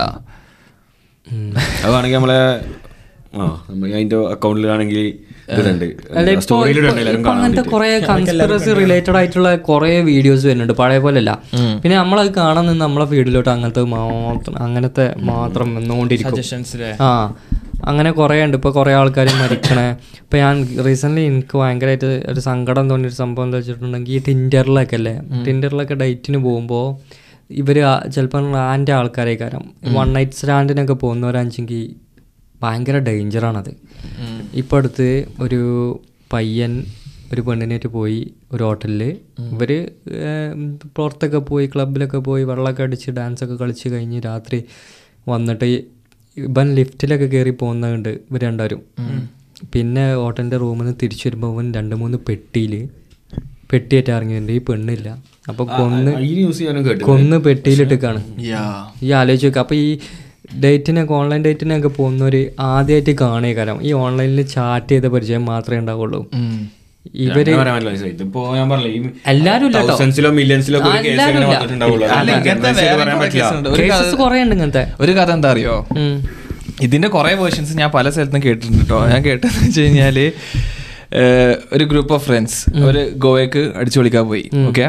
അതാണെങ്കിൽ നമ്മളെ ആ നമ്മ അതിന്റെ അക്കൗണ്ടിലാണെങ്കിൽ ഇതുണ്ട് അല്ല ഇപ്പൊ സ്റ്റോറിയിലുണ്ട് ഇപ്പൊ- എല്ലാവരും ഇപ്പൊ കാണാൻ അങ്ങനത്തെ കുറെ കൺസ്പിറസി റിലേറ്റഡ് ആയിട്ടുള്ള കുറെ വീഡിയോസ് വരുന്നുണ്ട് പഴയ പോലെയല്ല പിന്നെ നമ്മളത് കാണാൻ നിന്ന് നമ്മളെ ഫീൽഡിലോട്ട് അങ്ങനത്തെ മാത്രം അങ്ങനത്തെ മാത്രം വന്നുകൊണ്ടിരിക്കും സജഷൻസിലെ ആ അങ്ങനെ കുറേ ഉണ്ട് ഇപ്പോൾ കുറേ ആൾക്കാർ മരിക്കണേ ഇപ്പോൾ ഞാൻ റീസെൻ്റ്ലി എനിക്ക് ഭയങ്കരമായിട്ട് ഒരു സങ്കടം തോന്നിയൊരു സംഭവം എന്താ വെച്ചിട്ടുണ്ടെങ്കിൽ ഈ ടിൻഡറിലൊക്കെ അല്ലേ ടിൻഡറിലൊക്കെ ഡേറ്റിന് പോകുമ്പോൾ ഇവർ ചിലപ്പോൾ റാൻ്റെ ആൾക്കാരെ കാരണം വൺ നൈറ്റ് സ്റ്റാൻഡിനൊക്കെ പോകുന്നവരാണെച്ചെങ്കിൽ ഭയങ്കര ഡേഞ്ചറാണത് ഇപ്പോൾ അടുത്ത് ഒരു പയ്യൻ ഒരു പെണ്ണിനായിട്ട് പോയി ഒരു ഹോട്ടലിൽ ഇവർ പുറത്തൊക്കെ പോയി ക്ലബിലൊക്കെ പോയി വെള്ളമൊക്കെ അടിച്ച് ഡാൻസൊക്കെ കളിച്ച് കഴിഞ്ഞ് രാത്രി വന്നിട്ട് ഇവൻ ലിഫ്റ്റിലൊക്കെ കയറി പോകുന്നുണ്ട് ഇവർ രണ്ടുപേരും പിന്നെ ഹോട്ടലിൻ്റെ റൂമിൽ നിന്ന് തിരിച്ചു വരുമ്പോൾ അവൻ രണ്ട് മൂന്ന് പെട്ടിയിൽ പെട്ടിയായിട്ട് ഇറങ്ങിയിട്ടുണ്ട് ഈ പെണ്ണില്ല അപ്പോൾ കൊന്ന് ഈ ന്യൂസ് ഞാനും കേട്ടു കൊന്ന് പെട്ടിയിലിട്ടേക്കാണ് യാ ഈ ആലോചിച്ച് നോക്കുക അപ്പോൾ ഈ ഡേറ്റിനൊക്കെ ഓൺലൈൻ ഡേറ്റിനൊക്കെ പോകുന്നവർ ആദ്യമായിട്ട് കാണുക കാരണം ഈ ഓൺലൈനിൽ ചാറ്റ് ചെയ്ത പരിചയം മാത്രമേ ഉണ്ടാവുള്ളൂ ഇവര് ഇതിപ്പോ ഞാൻ പറഞ്ഞില്ലേ എല്ലാരും ഇല്ല കേട്ടോ. തൗസൻഡ്സിലോ മില്യൺസിലോ ആ, എല്ലാരും ഇല്ല. അല്ല, ഇങ്ങനത്തെ വേറെ പറയാൻ കുറെ പറ്റില്ല case ഉണ്ട്. ഒരു കേസസ് കുറേ ഉണ്ട് ഇങ്ങനത്തെ ഒരു കഥ എന്താ അറിയോ ഉം. ഇതിന്റെ കുറെ വേർഷൻസ് ഞാൻ പല സ്ഥലത്തും കേട്ടിട്ടുണ്ട് കേട്ടോ ഞാൻ കേട്ടതെന്ന് വെച്ച് കഴിഞ്ഞാല് ഏഹ്, ഒരു ഗ്രൂപ്പ് ഓഫ് ഫ്രണ്ട്സ് ഒരു ഗോവയ്ക്ക് അടിച്ചു വിളിക്കാൻ പോയി ഓക്കെ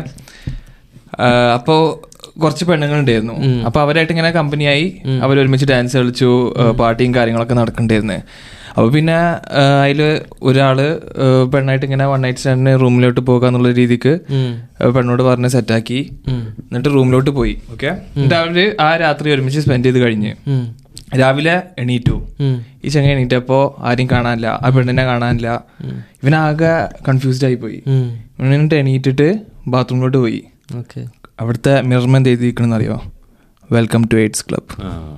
അപ്പോ കുറച്ച് പെണ്ണുങ്ങളുണ്ടായിരുന്നു അപ്പൊ അവരായിട്ട് ഇങ്ങനെ കമ്പനിയായി അവർ ഒരുമിച്ച് ഡാൻസ് കളിച്ചു ഏഹ്, പാർട്ടിയും കാര്യങ്ങളൊക്കെ നടക്കണ്ടായിരുന്നു അപ്പൊ പിന്നെ ഏഹ്, അതില് ഒരാള് ഏഹ്, പെണ്ണായിട്ട് ഇങ്ങനെ വൺ നൈറ്റ് സ്റ്റാൻഡിന് റൂമിലോട്ട് പോകാന്നുള്ള രീതിക്ക് ഉം. ഏഹ്, പെണ്ണോട് പറഞ്ഞ് സെറ്റാക്കി എന്നിട്ട് റൂമിലോട്ട് പോയി ഓക്കെ എന്നിട്ട് അവര് ആ രാത്രി ഒരുമിച്ച് സ്പെൻഡ് ചെയ്ത് കഴിഞ്ഞ് ഉം. രാവിലെ എണീറ്റു ഉം. ഈ ചങ്ങ എണീറ്റപ്പോ ആരെയും കാണാനില്ല ആ പെണ്ണിനെ കാണാനില്ല ഇവനാകെ കൺഫ്യൂസ്ഡ് ആയി പോയി ഉം. എന്നിട്ട് എണീറ്റിട്ട് ബാത്റൂമിലോട്ട് പോയി ഓക്കെ അവിടുത്തെ മിറർമെന്റ് എഴുതിയിരിക്കണെന്ന് അറിയോ വെൽക്കം ടു എയ്ഡ്സ് ക്ലബ്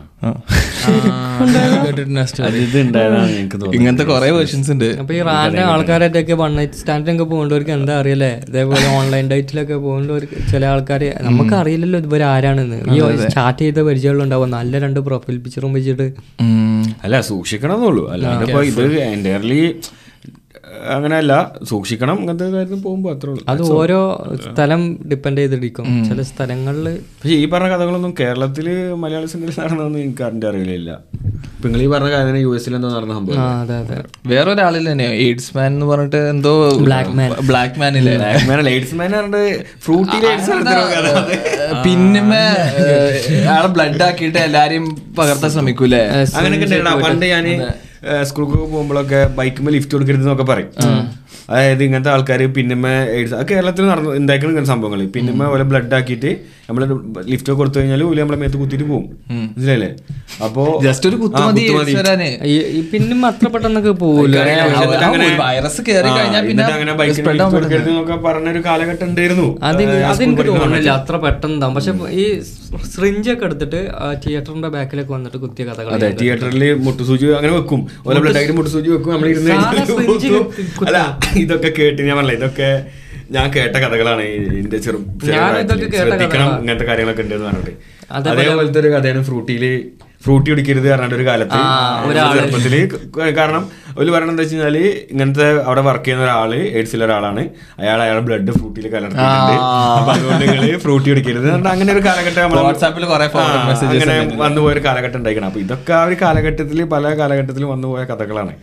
ഇത് ഉണ്ടായതാണ് എനിക്ക് തോന്നുന്നത് ഇങ്ങനത്തെ കുറെ വേർഷൻസ് ഉണ്ട് അപ്പൊ ഈ റാന്റെ ആൾക്കാരായിട്ടൊക്കെ വൺ നൈറ്റ് സ്റ്റാൻഡിലൊക്കെ പോകേണ്ടവർക്ക് എന്താ അറിയല്ലേ ഇതേപോലെ ഓൺലൈൻ ഡേറ്റിലൊക്കെ പോകേണ്ടവർക്ക് ചില ആൾക്കാർ നമുക്ക് അറിയില്ലല്ലോ ഇവർ ആരാണെന്ന് ഈ ചാറ്റ് ചെയ്ത പരിചയങ്ങളുണ്ടാവും നല്ല രണ്ട് പ്രൊഫൈൽ പിക്ചറും വെച്ചിട്ട് ഉം. അല്ല സൂക്ഷിക്കണം എന്നുള്ളൂ അല്ലാണ്ട് ഇപ്പൊ ഇത് എൻ്റയർലി അങ്ങനെയല്ല സൂക്ഷിക്കണം അങ്ങനത്തെ കാര്യത്തിൽ പോകുമ്പോൾ അത്രേ ഉള്ളൂ അത് ഓരോ സ്ഥലം ഡിപ്പെൻഡ് ചെയ്തിരിക്കും ചില സ്ഥലങ്ങളിൽ പക്ഷെ ഈ പറഞ്ഞ കഥകളൊന്നും കേരളത്തിൽ മലയാള സിനിമയിൽ നടന്നതൊന്നും എനിക്ക് അതിൻ്റെ അറിവില്ല ഇപ്പൊ നിങ്ങൾ ഈ പറഞ്ഞ കാര്യം യു എസിൽ എന്തോ നടന്ന സംഭവം ആ അതെ അതെ വേറൊരാളിൽ തന്നെ എയ്ഡ്സ് മാൻ എന്ന് പറഞ്ഞിട്ട് എന്തോ ബ്ലാക്ക് മാൻ ബ്ലാക്ക് മാൻ ഇല്ലേ ലേഡീസ് മാൻ പറഞ്ഞിട്ട് ഫ്രൂട്ടി ലേഡീസ് പിന്നുമേ ആളെ ബ്ലഡ് ആക്കിയിട്ട് എല്ലാരെയും പകർത്താൻ ശ്രമിക്കൂലേ അങ്ങനെയൊക്കെ ഉണ്ടായിരുന്നു. പണ്ട് ഞാൻ സ്കൂളിൽ പോകുമ്പോഴൊക്കെ ബൈക്കുമ്പോൾ ലിഫ്റ്റ് കൊടുക്കരുത് എന്നൊക്കെ പറയും അതായത് ഇങ്ങനത്തെ ആൾക്കാർ പിന്നിമ്മ എയ്ഡ്സ് അത് കേരളത്തിൽ നടന്നു ഉണ്ടാക്കുന്ന ഇങ്ങനെ സംഭവങ്ങൾ പിന്നിമ്മ പോലെ ബ്ലഡ് ആക്കിയിട്ട് നമ്മൾ ലിഫ്റ്റ് ഒക്കെ കൊടുത്തു കഴിഞ്ഞാൽ ഓല് നമ്മളെ മേത്ത് കുത്തിയിട്ട് പോകും മനസ്സിലായില്ലേ അപ്പോ ജസ്റ്റ് ഒരു ആ, കുത്തുമതി കുത്തുമതി. വരാന് ഈ- ഈ പിന്നും അത്ര പെട്ടെന്നൊക്കെ പോവില്ല എന്നിട്ട് അങ്ങനെ- വൈറസ് കയറി ആ, കഴിഞ്ഞാൽ പിന്നെ എന്നിട്ട് അങ്ങനെ ബൈക്കിന് spread lift ആവാൻ കൊടുക്കരുത് എന്നൊക്കെ പറഞ്ഞൊരു കാലഘട്ടം ഉണ്ടായിരുന്നു അത് ആ, ഞാൻ അതെനിക്ക് സ്കൂളിൽ പഠിക്കുന്ന തോന്നുന്നില്ല സമയത്ത്. അത്ര പെട്ടെന്ന് പക്ഷെ ഈ സ്രിഞ്ചൊക്കെ എടുത്തിട്ട് തിയേറ്ററിന്റെ ബാക്കിലൊക്കെ വന്നിട്ട് കുത്തിയ കഥകൾ അതെ തിയേറ്ററിൽ മുട്ടുസൂചി അങ്ങനെ വെക്കും ഓരോ ബ്ലഡ് ആയിട്ട് മുട്ടുസൂചി വെക്കും നമ്മൾ ഇരുന്ന് സാധാ കഴിഞ്ഞാൽ fridge ല് കുത്തും. അല്ല ഇതൊക്കെ കേട്ട് ഞാൻ പറഞ്ഞില്ല ഇതൊക്കെ ഞാൻ കേട്ട കഥകളാണ് ഈ എന്റെ ചെറു ചെറിയ ഞാൻ പ്രായത്തില്. ഇതൊക്കെ കേട്ട ശ്രദ്ധിക്കണം കഥകളാ. ഇങ്ങനത്തെ കാര്യങ്ങളൊക്കെ ഉണ്ടെന്ന് പറഞ്ഞിട്ട് അതേപോലെ- അതേപോലത്തെ ഒരു കഥയാണ് ഫ്രൂട്ടിയില് ഫ്രൂട്ടി കുടിക്കരുത് പറഞ്ഞിട്ട് ഒരു കാലത്ത് ആ, ഒരാള്. ചെറുപ്പത്തില് ക- കാരണം ഒരു പറയണത് എന്താ വെച്ച് കഴിഞ്ഞാല് ഇങ്ങനത്തെ അവിടെ വർക്ക് ചെയ്യുന്ന ഒരാള് എയ്ഡ്സിലെ ഒരാളാണ് അയാൾ അയാളെ ബ്ലഡ് ഫ്രൂട്ടിയിൽ കലർത്തിയിട്ടുണ്ട് അപ്പൊ അതുകൊണ്ട് നിങ്ങള് ഫ്രൂട്ടി കുടിക്കരുത് പറഞ്ഞിട്ട് അങ്ങനെ ഒരു കാലഘട്ടം നമ്മള് വാട്സാപ്പിൽ കുറെ forward ആ, messages അങ്ങനെ ഉണ്ട്. വന്നു പോയ ഒരു കാലഘട്ടം ഉണ്ടായിരിക്കണം അപ്പൊ ഇതൊക്കെ ആ ഒരു കാലഘട്ടത്തിൽ പല കാലഘട്ടത്തിലും വന്നു പോയ കഥകളാണ്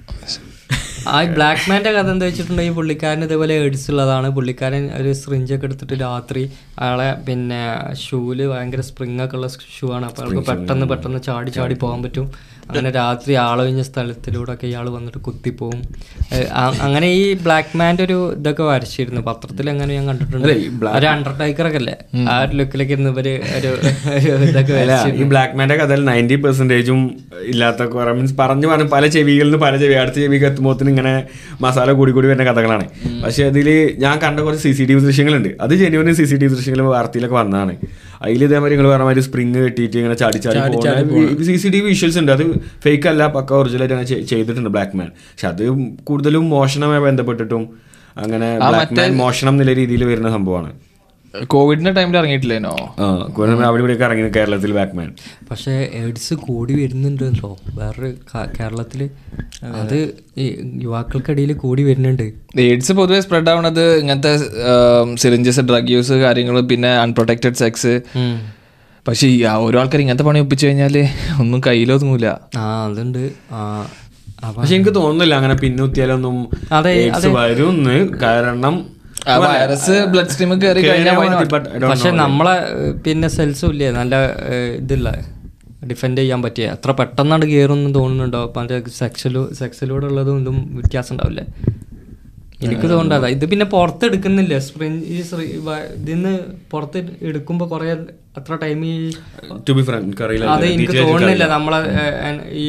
ആ ബ്ലാക്ക് മാന്റെ കഥ എന്താ വെച്ചിട്ടുണ്ടെങ്കിൽ പുള്ളിക്കാരൻ ഇതേപോലെ എയ്ഡ്സ് ഉള്ളതാണ് പുള്ളിക്കാരൻ ഒരു സ്രിഞ്ചൊക്കെ എടുത്തിട്ട് രാത്രി അയാളെ പിന്നെ ഷൂല് ഭയങ്കര സ്പ്രിങ് ഒക്കെ ഉള്ള ഷൂ ആണ് അപ്പൊ അയാൾക്ക് പെട്ടെന്ന് പെട്ടെന്ന് ചാടി ചാടി പോകാൻ പറ്റും അങ്ങനെ രാത്രി ആളൊഴിഞ്ഞ സ്ഥലത്തിലൂടെ ഒക്കെ ഇയാൾ വന്നിട്ട് കുത്തിപ്പോവും ഏഹ് ആ- അങ്ങനെ ഈ ബ്ലാക്ക് മാന്റെ ഒരു ഇതൊക്കെ വരച്ചിരുന്നു പത്രത്തിൽ അങ്ങനെ ഞാൻ കണ്ടിട്ടുണ്ട് അല്ലേ, ഈ black- ഒരു അണ്ടർടേക്കർ ഒക്കെ അല്ലേ ആ ഒരു ലുക്കിലൊക്കെ ഇരുന്ന് ഇവര് ഒരു ഒരു ഇതൊക്കെ അല്ല വരച്ചിരുന്നു ഈ ബ്ലാക്ക് മാന്റെ കഥയിൽ നയൻറ്റി പെർസെന്റേജും ഇല്ലാത്ത കുറെ മീൻസ് പറഞ്ഞു പറഞ്ഞ് പല ചെവികളിൽ നിന്ന് പല ചെവി അടുത്ത ചെവിക്ക് എത്തുമ്പോത്തിന് ഇങ്ങനെ മസാല കൂടി കൂടി വരുന്ന കഥകളാണ് പക്ഷെ അതിൽ ഞാൻ കണ്ട കുറച്ച് സി സി ടി വി ദൃശ്യങ്ങളുണ്ട് അത് genuine C C T V ദൃശ്യങ്ങൾ വാർത്തയിലൊക്കെ വന്നതാണ് അതിൽ ഇതേമാതിരി നിങ്ങൾ പറഞ്ഞ മാതിരി സ്പ്രിങ് കെട്ടിയിട്ട് ഇങ്ങനെ ചാടി ചാടി പോകുന്ന C C T V visuals ഉണ്ട് അത് ഫേക്ക് അല്ല പക്ക ഒറിജിനലായിട്ട് അങ്ങനെ ചെയ്- ചെയ്തിട്ടുണ്ട് ബ്ലാക്ക് മാൻ പക്ഷെ അത് കൂടുതലും മോഷണവുമായി ബന്ധപ്പെട്ടിട്ടും അങ്ങനെ ബ്ലാക്ക് മാൻ മോഷണം എന്നുള്ള രീതിയിൽ വരുന്ന സംഭവമാണ് കോവിഡിന്റെ ടൈമിൽ ഇറങ്ങിയിട്ടില്ലേനോ ആ കൂടുതലും അവിടെ ഇവിടെയൊക്കെ ഇറങ്ങി കേരളത്തിൽ ബ്ലാക്ക് മാൻ പക്ഷേ എയ്ഡ്സ് കൂടി വരുന്നുണ്ടല്ലോ വേറൊരു ക- കേരളത്തില് അത് ഈ യുവാക്കൾക്കിടയിൽ കൂടി വരുന്നുണ്ട് എയ്ഡ്സ് പൊതുവെ സ്പ്രെഡ് ആവണത് ഇങ്ങനത്തെ സിറിഞ്ചസ് ഡ്രഗ് യൂസ് കാര്യങ്ങൾ പിന്നെ അൺപ്രൊട്ടക്റ്റഡ് സെക്സ് പക്ഷെ ഈ ആ ഓരോ ആൾക്കാർ ഇങ്ങനത്തെ പണി ഒപ്പിച്ചു കഴിഞ്ഞാല് ഒന്നും കയ്യിലൊതുങ്ങൂല ആ അതുണ്ട് ആ അപ്പൊ പക്ഷെ എനിക്ക് തോന്നുന്നില്ല അങ്ങനെ പിന്നുത്തിയാലൊന്നും അതെ, AIDS വരുന്ന് കാരണം വൈറസ് ബ്ലഡ് സ്ട്രീം കയറി കഴിഞ്ഞാൽ why not? but I don't പക്ഷെ know. നമ്മളെ ഏഹ്, പിന്നെ സെൽസും ഇല്ലേ നല്ല ഏഹ്, ഇതില്ല ഡിഫെൻഡ് ചെയ്യാൻ പറ്റിയ അത്ര പെട്ടെന്നാണ് കയറുമെന്ന് തോന്നുന്നുണ്ടോ അപ്പൊ അതിന്റെ സെക്സിലൂ സെക്സിലൂടെ ഉള്ളതും ഇതും വ്യത്യാസം ഉണ്ടാവില്ലേ എനിക്ക് തോന്നണ്ട ഇത് പിന്നെ പുറത്ത് എടുക്കുന്നില്ല സ്പ്രിൻ ഈ ശ്രീ- വ- ഇതിന്ന് പുറത്ത് എടുക്കുമ്പോ കുറെ അത്ര ടൈം ഈ To be frank, എനിക്കറിയില്ല. അത് എനിക്ക് Details തോന്നുന്നില്ല എനിക്കറിയില്ല. നമ്മളെ ഏഹ്, ഏഹ്, ഈ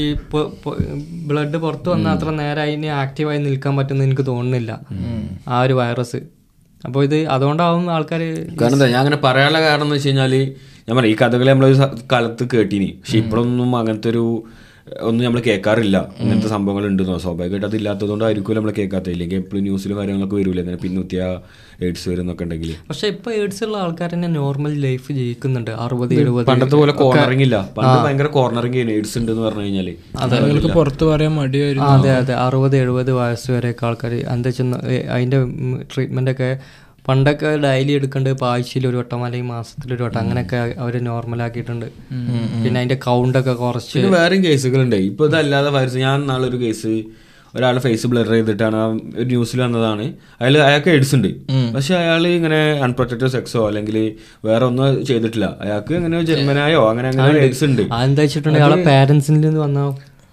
ബ്ലഡ് പുറത്ത് വന്നാൽ അത്ര നേരം അതിന് ആക്റ്റീവായി നിൽക്കാൻ പറ്റുമെന്ന് എനിക്ക് തോന്നുന്നില്ല ആ ഒരു വൈറസ് അപ്പോൾ ഇത് അതുകൊണ്ടാവും ആൾക്കാർ കാരണം എന്താ ഞാൻ അങ്ങനെ പറയാനുള്ള കാരണം എന്ന് വെച്ച് കഴിഞ്ഞാല് ഞാൻ പറയാം ഈ കഥകളെ നമ്മളൊരു സ- കാലത്ത് കേട്ടിനി പക്ഷെ ഇപ്പോഴൊന്നും അങ്ങനത്തെ ഒരു ഒന്നും നമ്മൾ കേൾക്കാറില്ല ഇങ്ങനത്തെ സംഭവങ്ങൾ ഉണ്ടെന്നോ സ്വാഭാവികമായിട്ട് അത് ഇല്ലാത്തതുകൊണ്ടായിരിക്കും നമ്മൾ കേൾക്കാത്ത ഇല്ലെങ്കിൽ എപ്പോഴും ന്യൂസിലും കാര്യങ്ങളൊക്കെ വരൂല ഇങ്ങനെ പിന്നുത്തിയ എയ്ഡ്സ് വരുന്നൊക്കെ ഉണ്ടെങ്കിൽ പക്ഷെ ഇപ്പൊ എയ്ഡ്സ് ഉള്ള ആൾക്കാർ തന്നെ നോർമൽ ലൈഫ് ജീവിക്കുന്നുണ്ട് അറുപത് എഴുപത് പണ്ടത്തെ പോലെ കോർണറിംഗ് ഇല്ല പണ്ട് ഭയങ്കര കോർണറിംഗ് എയ്ഡ്സ് ഉണ്ട് എന്ന് പറഞ്ഞു കഴിഞ്ഞാല് ആളുകൾക്ക് പുറത്ത് പറയാൻ മടിയായിരുന്നു അതെ അതെ അറുപത് എഴുപത് വയസ്സ് വരെയൊക്കെ ആൾക്കാർ എന്താ വെച്ചാൽ അതിന്റെ ട്രീറ്റ്മെന്റ് ഒക്കെ പണ്ടൊക്കെ ഡെയിലി എടുക്കേണ്ടത് ഇപ്പോൾ ആഴ്ചയിൽ ഒരു വട്ടം അല്ലെങ്കിൽ മാസത്തിൽ ഒരു വട്ടം അങ്ങനെയൊക്കെ അവർ നോർമൽ ആക്കിയിട്ടുണ്ട് പിന്നെ അതിന്റെ കൗണ്ട് ഒക്കെ കുറച്ച് പിന്നെ വേറെയും കേസുകളുണ്ട് ഇപ്പൊ ഇതല്ലാതെ വൈറസ് ഞാൻ നാളൊരു കേസ് ഒരാളെ ഫേസ് ബ്ലർ ചെയ്തിട്ടാണ് ആ ഒരു ന്യൂസിൽ വന്നതാണ് അയാൾ അയാൾക്ക് എയ്ഡ്സ് ഉണ്ട് പക്ഷെ അയാൾ ഇങ്ങനെ അൺപ്രൊട്ടക്റ്റഡ് സെക്സോ അല്ലെങ്കിൽ വേറെ ഒന്നും ചെയ്തിട്ടില്ല അയാൾക്ക് ഇങ്ങനെ ജന്മനായോ അങ്ങനെ അങ്ങനെ എയ്ഡ്സ് ഉണ്ട് അതെന്താ വെച്ചിട്ടുണ്ടെങ്കിൽ അയാളെ പാരന്റ്സിൽ നിന്ന് വന്ന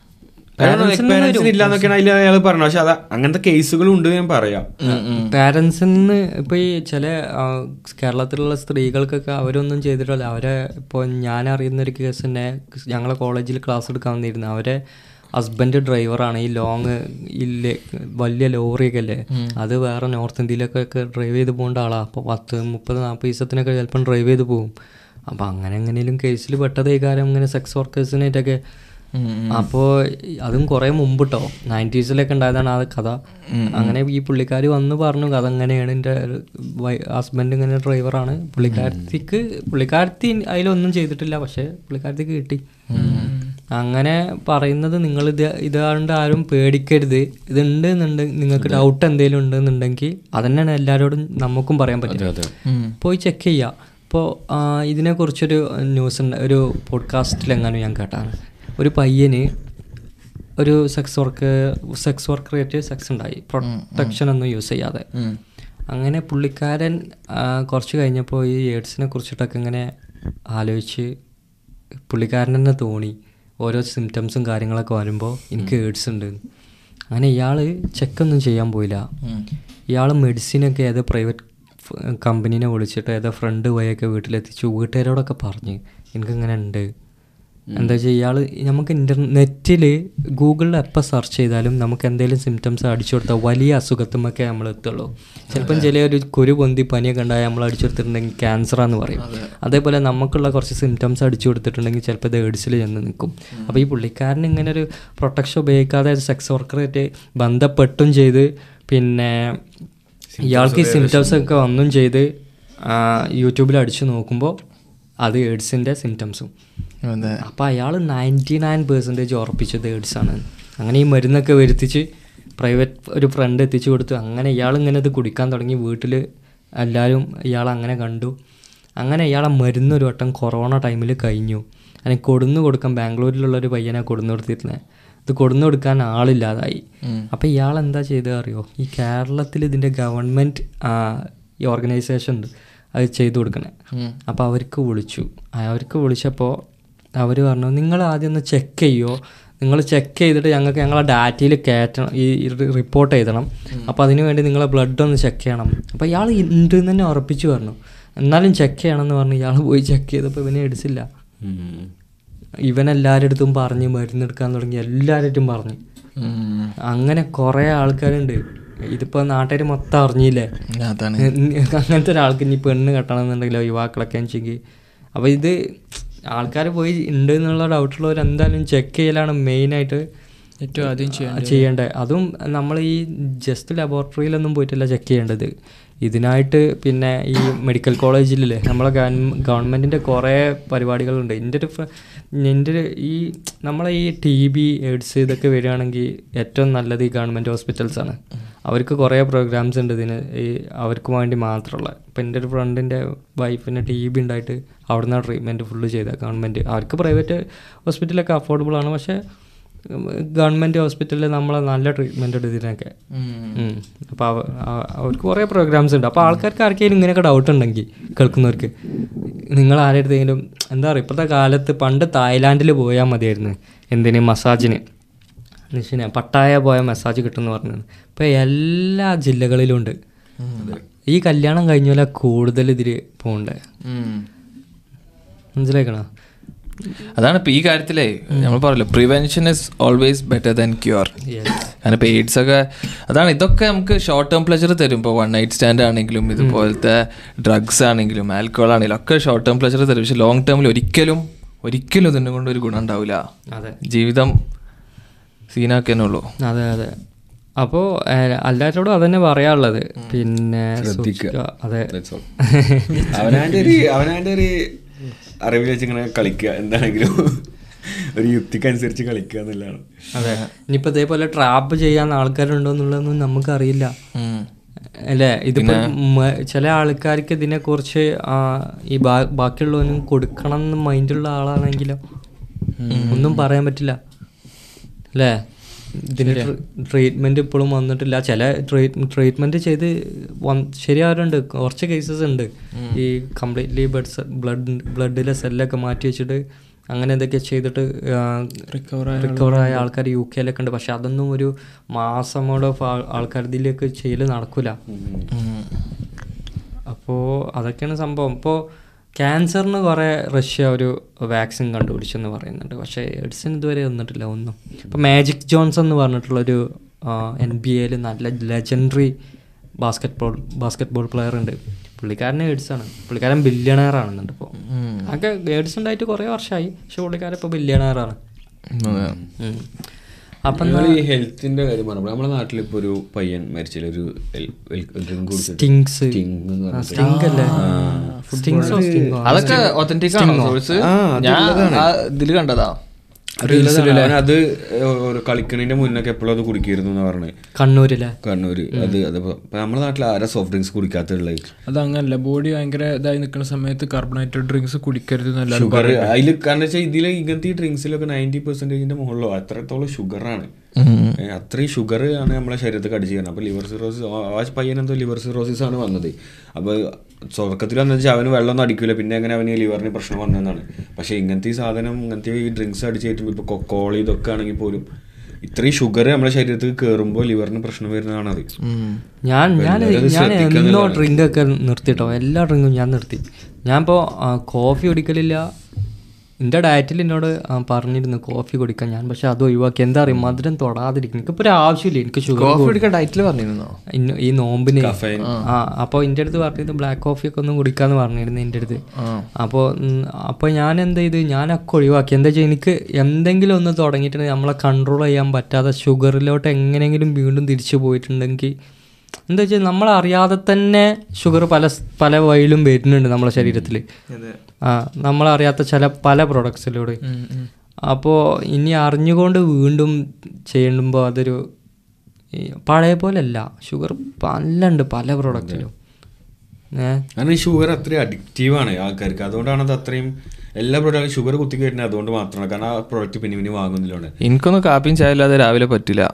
പാരന്റ്സിന് ഇല്ലാന്നൊക്കെയാണ് അതിൽ അയാൾ പറഞ്ഞത് പക്ഷെ അത് അങ്ങനത്തെ കേസുകളും ഉണ്ട് ഞാൻ പറയാം പാരൻസിൽ നിന്ന് ഇപ്പോൾ ഈ ചില ആ, കേരളത്തിലുള്ള സ്ത്രീകൾക്കൊക്കെ അവരൊന്നും ചെയ്തിട്ടില്ല അവരെ ഇപ്പോൾ ഞാൻ അറിയുന്ന ഒരു കേസ് തന്നെ ഞങ്ങളെ കോളേജിൽ ക്ലാസ് എടുക്കാൻ വന്നിരുന്നു അവരെ ഹസ്ബൻഡ് ഡ്രൈവറാണ് ഈ ലോങ് ഈ ലെ- വലിയ ലോറിയൊക്കെ അല്ലേ അത് വേറെ നോർത്ത് ഇന്ത്യയിലൊക്കെ ഡ്രൈവ് ചെയ്ത് പോകേണ്ട ആളാണ് അപ്പോൾ പത്ത് മുപ്പത് നാൽപ്പത് ദിവസത്തിനൊക്കെ ചിലപ്പം ഡ്രൈവ് ചെയ്ത് പോകും അപ്പോൾ അങ്ങനെ എങ്ങനെയും കേസിൽ പെട്ടതേ കാര്യം ഇങ്ങനെ സെക്സ് വർക്കേഴ്സിനായിട്ടൊക്കെ അപ്പോൾ അതും കുറേ മുമ്പ് കേട്ടോ നയൻറ്റീസിലൊക്കെ ഉണ്ടായതാണ് ആ കഥ അങ്ങനെ ഈ പുള്ളിക്കാരി വന്ന് പറഞ്ഞു കഥ അങ്ങനെയാണ് എൻ്റെ ഹസ്ബൻഡ് ഇങ്ങനെ ഡ്രൈവറാണ് പുള്ളിക്കാരത്തിക്ക് പുള്ളിക്കാരത്തി അതിലൊന്നും ചെയ്തിട്ടില്ല പക്ഷെ പുള്ളിക്കാരത്തിക്ക് കിട്ടി അങ്ങനെ പറയുന്നത് നിങ്ങൾ ഇത് ഇതാണ്ട് ആരും പേടിക്കരുത് ഇതുണ്ട് എന്നുണ്ട് നിങ്ങൾക്ക് ഡൗട്ട് എന്തെങ്കിലും ഉണ്ടെന്നുണ്ടെങ്കിൽ അതന്നെയാണ് എല്ലാവരോടും നമുക്കും പറയാൻ പറ്റും പോയി ചെക്ക് ചെയ്യാം ഇപ്പോൾ ഇതിനെക്കുറിച്ചൊരു ന്യൂസ് ഉണ്ട് ഒരു പോഡ്കാസ്റ്റിൽ എങ്ങാനും ഞാൻ കേട്ടാണ് ഒരു പയ്യന് ഒരു സെക്സ് വർക്ക് സെക്സ് വർക്കറായിട്ട് സെക്സ് ഉണ്ടായി പ്രൊട്ടക്ഷൻ ഒന്നും യൂസ് ചെയ്യാതെ അങ്ങനെ പുള്ളിക്കാരൻ ആ, കുറച്ച് കഴിഞ്ഞപ്പോൾ ഈ എയ്ഡ്സിനെ കുറിച്ചിട്ടൊക്കെ ഇങ്ങനെ ആലോചിച്ച് പുള്ളിക്കാരൻ തന്നെ തോന്നി ഓരോ സിംറ്റംസും കാര്യങ്ങളൊക്കെ വരുമ്പോൾ എനിക്ക് എയ്ഡ്സ് ഉണ്ട് അങ്ങനെ ഇയാൾ ചെക്കൊന്നും ചെയ്യാൻ പോയില്ല ഇയാൾ മെഡിസിനൊക്കെ ഏതോ പ്രൈവറ്റ് കമ്പനീനെ വിളിച്ചിട്ട് ഏതോ ഫ്രണ്ട് വഴിയൊക്കെ വീട്ടിലെത്തിച്ചു വീട്ടുകാരോടൊക്കെ പറഞ്ഞ് എനിക്കിങ്ങനെ ഉണ്ട് എന്താ വെച്ചാൽ ഇയാൾ നമുക്ക് ഇൻ്റർനെറ്റിൽ ഗൂഗിളിൽ എപ്പോൾ സെർച്ച് ചെയ്താലും നമുക്ക് എന്തെങ്കിലും സിംറ്റംസ് അടിച്ചു കൊടുത്താൽ വലിയ അസുഖത്തുമൊക്കെ നമ്മൾ എത്തുള്ളൂ ചിലപ്പം ചില ഒരു കുരു പൊന്തി പനിയൊക്കെ ഉണ്ടായാൽ നമ്മൾ അടിച്ചു കൊടുത്തിട്ടുണ്ടെങ്കിൽ ക്യാൻസറാന്ന് പറയും അതേപോലെ നമുക്കുള്ള കുറച്ച് സിംറ്റംസ് അടിച്ചു കൊടുത്തിട്ടുണ്ടെങ്കിൽ ചിലപ്പോൾ ഇത് എയ്ഡ്സിൽ ചെന്ന് നിൽക്കും അപ്പോൾ ഈ പുള്ളിക്കാരൻ ഇങ്ങനെ ഒരു പ്രൊട്ടക്ഷൻ ഉപയോഗിക്കാതെ സെക്സ് വർക്കറായിട്ട് ബന്ധപ്പെട്ടും ചെയ്ത് പിന്നെ ഇയാൾക്ക് സിംറ്റംസ് ഒക്കെ വന്നും ചെയ്ത് യൂട്യൂബിൽ അടിച്ചു നോക്കുമ്പോൾ അത് എയ്ഡ്സിൻ്റെ സിംറ്റംസും അതെ അപ്പോൾ അയാൾ നയൻറ്റി നയൻ പെർസെൻറ്റേജ് ഉറപ്പിച്ചത് എയ്ഡ്സ് ആണ് അങ്ങനെ ഈ മരുന്നൊക്കെ വരുത്തിച്ച് പ്രൈവറ്റ് ഒരു ഫ്രണ്ട് എത്തിച്ചു കൊടുത്തു അങ്ങനെ ഇയാൾ ഇങ്ങനെ ഇത് കുടിക്കാൻ തുടങ്ങി വീട്ടിൽ എല്ലാവരും ഇയാൾ അങ്ങനെ കണ്ടു അങ്ങനെ ഇയാളെ മരുന്ന് ഒരു വട്ടം കൊറോണ ടൈമിൽ കഴിഞ്ഞു അതിന് കൊടുന്നു കൊടുക്കാൻ ബാംഗ്ലൂരിലുള്ള ഒരു പയ്യനെ കൊടുന്നു കൊടുത്തിരുന്നത് ഇത് കൊടുന്നു കൊടുക്കാൻ ആളില്ലാതായി അപ്പോൾ ഇയാൾ എന്താ ചെയ്തത് അറിയോ ഈ കേരളത്തിൽ ഇതിൻ്റെ ഗവൺമെൻറ് ഈ ഓർഗനൈസേഷൻ ഉണ്ട് അത് ചെയ്തു കൊടുക്കണേ അപ്പോൾ അവർക്ക് വിളിച്ചു അവർക്ക് വിളിച്ചപ്പോൾ അവർ പറഞ്ഞു നിങ്ങൾ ആദ്യം ഒന്ന് ചെക്ക് ചെയ്യുമോ നിങ്ങൾ ചെക്ക് ചെയ്തിട്ട് ഞങ്ങൾക്ക് ഞങ്ങളെ ഡാറ്റയിൽ കയറ്റണം ഈ റിപ്പോർട്ട് എഴുതണം അപ്പോൾ അതിന് വേണ്ടി നിങ്ങളെ ബ്ലഡ് ഒന്ന് ചെക്ക് ചെയ്യണം അപ്പോൾ ഇയാൾ ഉണ്ട് എന്ന് തന്നെ ഉറപ്പിച്ചു പറഞ്ഞു എന്നാലും ചെക്ക് ചെയ്യണം എന്ന് പറഞ്ഞു ഇയാൾ പോയി ചെക്ക് ചെയ്തപ്പോൾ ഇവനെ എടുത്തില്ല ഇവൻ എല്ലാവരുടെ അടുത്തും പറഞ്ഞ് മരുന്നെടുക്കാൻ തുടങ്ങി എല്ലാവരുടെ പറഞ്ഞു അങ്ങനെ കുറേ ആൾക്കാരുണ്ട് ഇതിപ്പോൾ നാട്ടുകാർ മൊത്തം അറിഞ്ഞില്ലേ അതാണ് അങ്ങനത്തെ ഒരാൾക്ക് ഇനി പെണ്ണ് കെട്ടണം എന്നുണ്ടെങ്കിലോ യുവാക്കളൊക്കെ വെച്ചെങ്കിൽ അപ്പോൾ ഇത് ആൾക്കാർ പോയി ഉണ്ട് എന്നുള്ള ഡൗട്ടുള്ളവർ എന്തായാലും ചെക്ക് ചെയ്യലാണ് മെയിനായിട്ട് ഏറ്റവും ആദ്യം ചെയ്യാൻ ചെയ്യേണ്ടത് അതും നമ്മൾ ഈ ജസ്റ്റ് ലബോറട്ടറിയിലൊന്നും പോയിട്ടല്ല ചെക്ക് ചെയ്യേണ്ടത് ഇതിനായിട്ട് പിന്നെ ഈ മെഡിക്കൽ കോളേജിലില്ലേ നമ്മളെ ഗവൺമെൻറ്റിൻ്റെ കുറേ പരിപാടികളുണ്ട് എൻ്റെ ഒരു ഫ്ര- എൻ്റെ ഒരു ഈ നമ്മളെ ഈ ടി ബി എയ്ഡ്സ് ഇതൊക്കെ വരികയാണെങ്കിൽ ഏറ്റവും നല്ലത് ഈ ഗവൺമെൻറ് ഹോസ്പിറ്റൽസാണ് അവർക്ക് കുറേ പ്രോഗ്രാംസ് ഉണ്ട് ഇതിന് ഈ അവർക്ക് വേണ്ടി മാത്രമുള്ള ഇപ്പം എൻ്റെ ഒരു ഫ്രണ്ടിൻ്റെ വൈഫിന് ടി ബി ഉണ്ടായിട്ട് അവിടുന്ന് ട്രീറ്റ്മെൻറ്റ് ഫുള്ള് ചെയ്ത ഗവൺമെൻറ് അവർക്ക് പ്രൈവറ്റ് ഹോസ്പിറ്റലൊക്കെ അഫോർഡബിൾ ആണ് പക്ഷേ ഗവൺമെൻറ് ഹോസ്പിറ്റലിൽ നമ്മളെ നല്ല ട്രീറ്റ്മെൻ്റ് ഉണ്ട് ഇതിനൊക്കെ അപ്പോൾ അവർക്ക് കുറേ പ്രോഗ്രാംസ് ഉണ്ട് അപ്പോൾ ആൾക്കാർക്ക് ആർക്കെങ്കിലും ഇങ്ങനെയൊക്കെ ഡൗട്ട് ഉണ്ടെങ്കിൽ കേൾക്കുന്നവർക്ക് നിങ്ങൾ ആരെടുത്തെങ്കിലും എന്താ പറയുക ഇപ്പോഴത്തെ കാലത്ത് പണ്ട് തായ്ലാൻഡിൽ പോയാൽ മതിയായിരുന്നു എന്തിന് മസാജിന് നിശ്ചയ പട്ടായ പോയ മസാജ് കിട്ടുമെന്ന് പറഞ്ഞത് ഇപ്പോൾ എല്ലാ ജില്ലകളിലും ഉണ്ട് ഈ കല്യാണം കഴിഞ്ഞാൽ കൂടുതൽ ഇതിൽ പോകണ്ടേ മനസ്സിലാക്കണോ അതാണ് ഇപ്പൊ ഈ കാര്യത്തിലേ നമ്മൾ പറയല്ലോ prevention is always better than cure കാരണം ഇപ്പൊ എയ്ഡ്സ് ഒക്കെ അതാണ് ഇതൊക്കെ നമുക്ക് ഷോർട്ട് ടേം പ്ലഷർ തരും ഇപ്പോൾ വൺ നൈറ്റ് സ്റ്റാൻഡ് ആണെങ്കിലും ഇതുപോലത്തെ ഡ്രഗ്സ് ആണെങ്കിലും ആൽക്കഹോൾ ആണെങ്കിലും ഒക്കെ ഷോർട്ട് ടേം പ്ലഷർ തരും പക്ഷെ ലോങ് ടേമിൽ ഒരിക്കലും ഒരിക്കലും ഇതിനെ കൊണ്ട് ഒരു ഗുണം ഉണ്ടാവില്ല അതെ ജീവിതം സീനാക്കാനുള്ളൂ അതെ അതെ അപ്പോൾ എല്ലാവരോടും അതന്നെ പറയാനുള്ളത് പിന്നെ ശ്രദ്ധിക്കുക. സൂക്ഷിക്കുക. അതെ That's all. അവനാൻ്റെ ഒരു അവനാൻ്റെ ഒരു അറിവ് വെച്ച് ഇങ്ങനെ കളിക്കുക എന്താണെങ്കിലും ഒരു യുക്തിക്കനുസരിച്ച് കളിക്കുക എന്നുള്ളതാണ് അതെ ഇനിയിപ്പോൾ ഇതേപോലെ ട്രാപ്പ് ചെയ്യാൻ ആൾക്കാരുണ്ടോ എന്നുള്ളതൊന്നും നമുക്കറിയില്ല അല്ലേ ഇതിപ്പോ മ- ചില ആൾക്കാർക്ക് ഇതിനെക്കുറിച്ച് ആ, ഈ ബാ- ബാക്കിയുള്ളവനും കൊടുക്കണം എന്ന് മൈൻഡുള്ള ആളാണെങ്കിലോ ഒന്നും പറയാൻ പറ്റില്ല അല്ലേ ഇതിന് ട്രീറ്റ്മെന്റ് ഇപ്പോഴും വന്നിട്ടില്ല ചില ട്രീറ്റ്മെന്റ് ചെയ്ത് വന്ന് ശരിയാവാറുണ്ട് കുറച്ച് കേസസ് ഉണ്ട് ഈ കംപ്ലീറ്റ്ലി ബ്ലഡ് ബ്ലഡ് ബ്ലഡിലെ സെല്ലൊക്കെ മാറ്റി വെച്ചിട്ട് അങ്ങനെ എന്തൊക്കെ ചെയ്തിട്ട് റിക്കവർ ആയ ആൾക്കാർ യു കെയിലൊക്കെ ഉണ്ട് പക്ഷെ അതൊന്നും ഒരു മാസമോടെ ആൾക്കാർ ഇതിലേക്ക് ചെയ്യൽ നടക്കൂല അപ്പോൾ അതൊക്കെയാണ് സംഭവം ഇപ്പോൾ ക്യാൻസറിന് കുറേ റഷ്യ ഒരു വാക്സിൻ കണ്ടുപിടിച്ചെന്ന് പറയുന്നുണ്ട് പക്ഷേ എഡ്സിന് ഇതുവരെ വന്നിട്ടില്ല ഒന്നും ഇപ്പോൾ മാജിക് ജോൺസ് എന്ന് പറഞ്ഞിട്ടുള്ളൊരു എൻ ബി എയിൽ നല്ല legendary basketball basketball player ഉണ്ട് പുള്ളിക്കാരൻ എയ്ഡ്സ് ആണ് പുള്ളിക്കാരൻ ബില്യണയർ ആണെന്നുണ്ട് ഇപ്പോൾ അതൊക്കെ എയ്ഡ്സ് ഉണ്ടായിട്ട് കുറേ വർഷമായി പക്ഷെ പുള്ളിക്കാരൻ ഇപ്പോൾ ബില്യണയർ ആണ് ഉം. അപ്പം നമ്മൾ ഈ ഹെൽത്തിന്റെ കാര്യം പറഞ്ഞപ്പോൾ നമ്മുടെ നാട്ടിൽ ഇപ്പൊ ഒരു പയ്യൻ മരിച്ചില്ല ഒരു ഡ്രിങ്ക് കുടിച്ചിട്ട് സ്റ്റിങ്സ് Sting എന്ന് പറഞ്ഞിട്ട്. സ്റ്റിങ് അല്ലേ സ്റ്റിങ്സോ സ്റ്റിങ്ങോ അതൊക്കെ ഒത്തന്റിക് ആണോ സോഴ്സ് ആ, അത് ഞാൻ ഉള്ളതാണ്. ആ ഇതില് കണ്ടതാ അത് അവൻ അത് ഒരു കളിക്കണതിന്റെ മുന്നൊക്കെ എപ്പോഴും അത് കുടിക്കായിരുന്നു എന്ന് പറഞ്ഞത് കണ്ണൂരിലെ കണ്ണൂര് അത് അത് ഇപ്പൊ നമ്മുടെ നാട്ടിൽ ആരാ സോഫ്റ്റ് ഡ്രിങ്ക്സ് കുടിക്കാത്തുള്ളത് അത് അങ്ങനല്ല ബോഡി ഭയങ്കര ഇതായി നിൽക്കുന്ന സമയത്ത് കാർബണേറ്റഡ് ഡ്രിങ്ക്സ് കുടിക്കരുത് എന്നല്ലാരും ഷുഗർ അതിൽ കാരണം വെച്ചാൽ ഇതിൽ ഇങ്ങനത്തെ ഈ ഡ്രിങ്ക്സിലൊക്കെ നയൻറ്റി പെർസെന്റേജിന്റെ മുകളിലോ അത്രത്തോളം ഷുഗറാണ് അത്രയും ഷുഗർ ആണ് നമ്മളെ ശരീരത്തിൽ അടിച്ചു ചെയ്യുന്നത് അപ്പൊ ലിവർ സിറോസിസ് ആ പയ്യൻ എന്തോ ലിവർ സിറോസിസ് ആണ് വന്നത് അപ്പൊ തുടക്കത്തിൽ വന്നു വെച്ചാൽ അവന് വെള്ളമൊന്നും അടിക്കൂല പിന്നെ അങ്ങനെ അവന് ലിവറിന് പ്രശ്നം വന്നതാണ് പക്ഷെ ഇങ്ങനത്തെ ഈ സാധനം ഇങ്ങനത്തെ ഈ ഡ്രിങ്ക്സ് അടിച്ച് കയറ്റുമ്പോൾ ഇപ്പൊ കൊക്കോളി ഇതൊക്കെ ആണെങ്കിൽ പോലും ഇത്രയും ഷുഗർ നമ്മുടെ ശരീരത്തിൽ കയറുമ്പോൾ ലിവറിന് പ്രശ്നം വരുന്നതാണ് അത് ഞാൻ ഞാൻ എല്ലാവരും അത് ഞാൻ ശ്രദ്ധിക്കുക എന്നോ എന്നുള്ളതാണ്. ഡ്രിങ്ക് ഒക്കെ നിർത്തിട്ടോ എല്ലാ ഡ്രിങ്കും ഞാൻ നിർത്തി ഞാൻ ഇപ്പോൾ കോഫി കുടിക്കലില്ല എൻ്റെ ഡയറ്റിൽ എന്നോട് ആ, പറഞ്ഞിരുന്നു കോഫി കുടിക്കാൻ ഞാൻ പക്ഷെ അത് ഒഴിവാക്കി എന്താ അറിയും മധുരം തൊടാതിരിക്കും എനിക്കിപ്പോൾ ഒരു ആവശ്യമില്ല എനിക്ക് ഷുഗർ കോഫി കുടിക്കാൻ ഡയറ്റിൽ പറഞ്ഞിരുന്നോ ഇന്ന- ഈ നോമ്പിന് Caffeine. ആ അപ്പോൾ എൻ്റെ അടുത്ത് പറഞ്ഞത് ബ്ലാക്ക് കോഫി ഒക്കെ ഒന്നും കുടിക്കാന്ന് പറഞ്ഞിരുന്നു എൻ്റെ അടുത്ത് അപ്പോൾ അപ്പോൾ ഞാൻ എന്ത് ചെയ്ത് ഞാനൊക്കെ ഒഴിവാക്കി എന്താ വെച്ചാൽ എനിക്ക് എന്തെങ്കിലും ഒന്ന് തുടങ്ങിയിട്ടുണ്ടെങ്കിൽ നമ്മളെ കൺട്രോൾ ചെയ്യാൻ പറ്റാതെ ഷുഗറിലോട്ട് എങ്ങനെയെങ്കിലും വീണ്ടും തിരിച്ചു പോയിട്ടുണ്ടെങ്കിൽ എന്താ വെച്ചാൽ നമ്മളറിയാതെ തന്നെ ഷുഗർ പല സ്- പല വഴിയിലും വരുന്നുണ്ട് നമ്മളെ ശരീരത്തിൽ ആ നമ്മളറിയാത്ത ചില പല പ്രൊഡക്ട്സിലൂടെ അപ്പോൾ ഇനി അറിഞ്ഞുകൊണ്ട് വീണ്ടും ചെയ്യുമ്പോൾ അതൊരു ഈ പഴയ പോലെയല്ല ഷുഗർ പല്ലുണ്ട് പല പ്രൊഡക്റ്റിലും ഏ കാരണം ഈ ഷുഗർ അത്രയും അഡിക്റ്റീവ് ആണ് ആൾക്കാർക്ക് അതുകൊണ്ടാണ് അത് അത്രയും എല്ലാ പ്രോഡക്റ്റും ഷുഗർ കുത്തി കയറ്റുന്നത് അതുകൊണ്ട് മാത്രമാണ് കാരണം ആ പ്രോഡക്റ്റ് പിന്നെ പിന്നെ വാങ്ങുന്നില്ലാണ് എനിക്കൊന്നും കാപ്പിയും ചായ ഇല്ലാതെ രാവിലെ പറ്റില്ല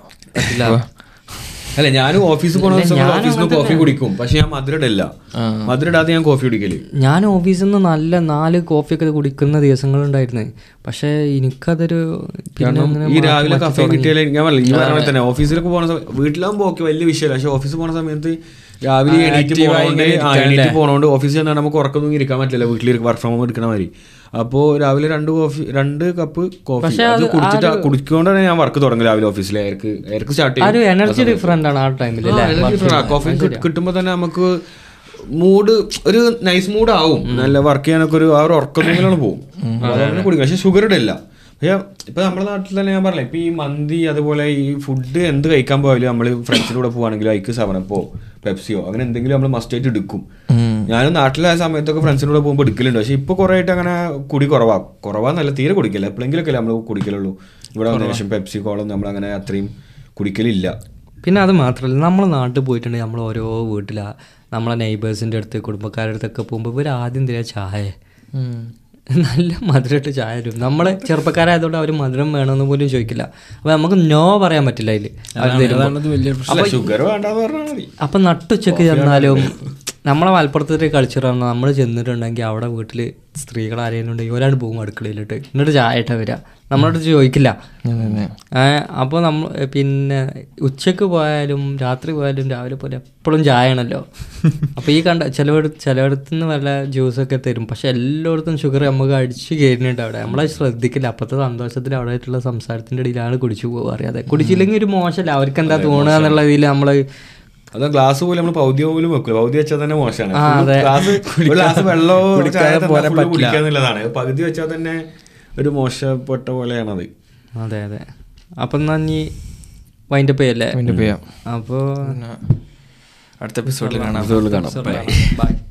അല്ല ഞാനും ഓഫീസിൽ പോണ ദിവസം ഓഫീസിൽ നിന്ന് കോഫി കുടിക്കും പക്ഷെ ഞാൻ മധുരം ഇടില്ല മധുരം ഇടാതെ ഞാൻ കോഫി കുടിക്കല് ഞാൻ ഓഫീസിൽ നിന്ന് നല്ല നാല് കോഫിയൊക്കെ കുടിക്കുന്ന ദിവസങ്ങളുണ്ടായിരുന്നു പക്ഷേ എനിക്കതൊരു പിന്നെ കാരണം അങ്ങനെ ഈ മാറ്റി രാവിലെ മാറ്റി കഫേ കിട്ടിയാലേ ഞാൻ പറഞ്ഞില്ല ഈ പറഞ്ഞ പോലെ തന്നെ ഓഫീസിലൊക്കെ പോണ സമയം വീട്ടിലാകുമ്പോൾ ഓക്കെ വലിയ വിഷയമല്ല പക്ഷെ ഓഫീസിൽ പോണ സമയത്ത് രാവിലെ എണീറ്റ് പോണോണ്ട് ആ, എണീറ്റ് പോണോണ്ട് ഓഫീസിൽ ചെന്നാൽ നമുക്ക് ഉറക്കൊന്നും ഇരിക്കാൻ പറ്റില്ല വീട്ടിൽ വർക്ക് ഫ്രം ഹോം എടുക്കണ മാതിരി അപ്പോൾ രാവിലെ രണ്ട് കോഫി രണ്ട് കപ്പ് കോഫി അത് കുടിച്ചിട്ട് കുടിക്കൊണ്ടാണ് ഞാൻ വർക്ക് തുടങ്ങി രാവിലെ ഓഫീസിൽ എയർക്ക് എയർക്ക് സ്റ്റാർട്ട് ആ ഒരു എനർജി ഡിഫറെന്റ് ആണ് ആ ടൈമിൽ അല്ലേ കോഫി കിട്ടുമ്പോൾ തന്നെ നമുക്ക് മൂഡ് ഒരു നൈസ് മൂഡ് ആവും നല്ല വർക്ക് ചെയ്യാനൊക്കെ ഒരു ആ ഒരു ഉറക്കത്തിലാണ് പോകും അതങ്ങനെ കുടിക്കും പക്ഷെ ഷുഗർ ഇടില്ല പക്ഷെ ഇപ്പൊ നമ്മുടെ നാട്ടിൽ തന്നെ ഞാൻ പറഞ്ഞില്ല ഇപ്പൊ ഈ മന്തി അതുപോലെ ഈ ഫുഡ് എന്ത് കഴിക്കാൻ പോയാലും നമ്മൾ ഫ്രണ്ട്സിന്റെ കൂടെ പോവാണെങ്കിൽ ഐക്ക് സെവനപ്പോ പെപ്സിയോ അങ്ങനെ എന്തെങ്കിലും നമ്മൾ മസ്റ്റ് ആയിട്ട് എടുക്കും ഞാനും നാട്ടിലായ സമയത്തൊക്കെ ഫ്രണ്ട്സിന്റെ കൂടെ പോകുമ്പോൾ എടുക്കലുണ്ട് പക്ഷെ ഇപ്പൊ കുറെ ആയിട്ട് അങ്ങനെ കുടി കുറവാ കുറവാന്നല്ല തീരെ കുടിക്കില്ല എപ്പോഴെങ്കിലൊക്കെ നമ്മൾ കുടിക്കലുള്ളൂ ഇവിടെ വന്നതിന് ശേഷം പെപ്സി കോളം നമ്മൾ അങ്ങനെ അത്രയും കുടിക്കലില്ല പിന്നെ അത് മാത്രമല്ല നമ്മൾ നാട്ടിൽ പോയിട്ടുണ്ടെങ്കിൽ നമ്മൾ ഓരോ വീട്ടിലാ നമ്മളെ നെയ്ബേഴ്സിൻ്റെ അടുത്ത് കുടുംബക്കാരുടെ അടുത്തൊക്കെ പോകുമ്പോൾ ഇവർ ആദ്യം തരാ ചായ നല്ല മധുരമായിട്ട് ചായ തരും നമ്മളെ ചെറുപ്പക്കാരായതുകൊണ്ട് അവർ മധുരം വേണമെന്ന് പോലും ചോദിക്കില്ല അപ്പോൾ നമുക്ക് നോ പറയാൻ പറ്റില്ല അതിൽ അവർ തരുമ്പോൾ അതാണത് വലിയ അല്ല ഷുഗർ വേണ്ടെന്ന് പറഞ്ഞാൽ മതി അപ്പം നട്ടുച്ചക്ക് ചെന്നാലും നമ്മളെ മലപ്പുറത്തെ കൾച്ചറാണ് നമ്മൾ ചെന്നിട്ടുണ്ടെങ്കിൽ അവിടെ വീട്ടിൽ സ്ത്രീകൾ ആരെങ്കിലും ഉണ്ടെങ്കിൽ ഒരാൾ പോകും അടുക്കളയിലിട്ട് എന്നിട്ട് ചായ ഇട്ട വരിക നമ്മളോട് ചോദിക്കില്ല അപ്പോൾ നമ്മൾ പിന്നെ ഉച്ചക്ക് പോയാലും രാത്രി പോയാലും രാവിലെ പോയാലും എപ്പോഴും ചായ ആണല്ലോ അപ്പോൾ ഈ കണ്ട ചിലവട ചിലയിടത്തു നിന്ന് വല്ല ജ്യൂസൊക്കെ തരും പക്ഷെ എല്ലായിടത്തും ഷുഗർ നമുക്ക് അടിച്ച് കയറുന്നുണ്ട് അവിടെ നമ്മളത് ശ്രദ്ധിക്കില്ല അപ്പോഴത്തെ സന്തോഷത്തിൽ അവിടെ ആയിട്ടുള്ള സംസാരത്തിൻ്റെ ഇടയിലാണ് കുടിച്ചു പോകുക അറിയാതെ കുടിച്ചില്ലെങ്കിൽ ഒരു മോശമല്ല അവർക്ക് എന്താ തോന്നുക എന്നുള്ള ഇതിൽ നമ്മൾ അത് ഗ്ലാസ് പോലും നമ്മൾ പൗതി പോലും വെക്കില്ല പൗതി വെച്ചാൽ തന്നെ മോശമാണ് ആ, Full അതെ. ഗ്ലാസ് ഒരു ഗ്ലാസ് വെള്ളമോ കുടിക്കാതെ ചായ തന്നാ പോരാൻ full പറ്റില്ല. കുടിക്കുക എന്നുള്ളതാണ് പകുതി വെച്ചാൽ തന്നെ ഒരു മോശപ്പെട്ട പോലെയാണത് അതെ അതെ അപ്പം എന്നാ നീ വൈൻഡപ്പ് ചെയ്യല്ലേ ചെയ്യാം അപ്പോൾ അടുത്ത എപ്പിസോഡിൽ കാണാം കാണാം ബൈ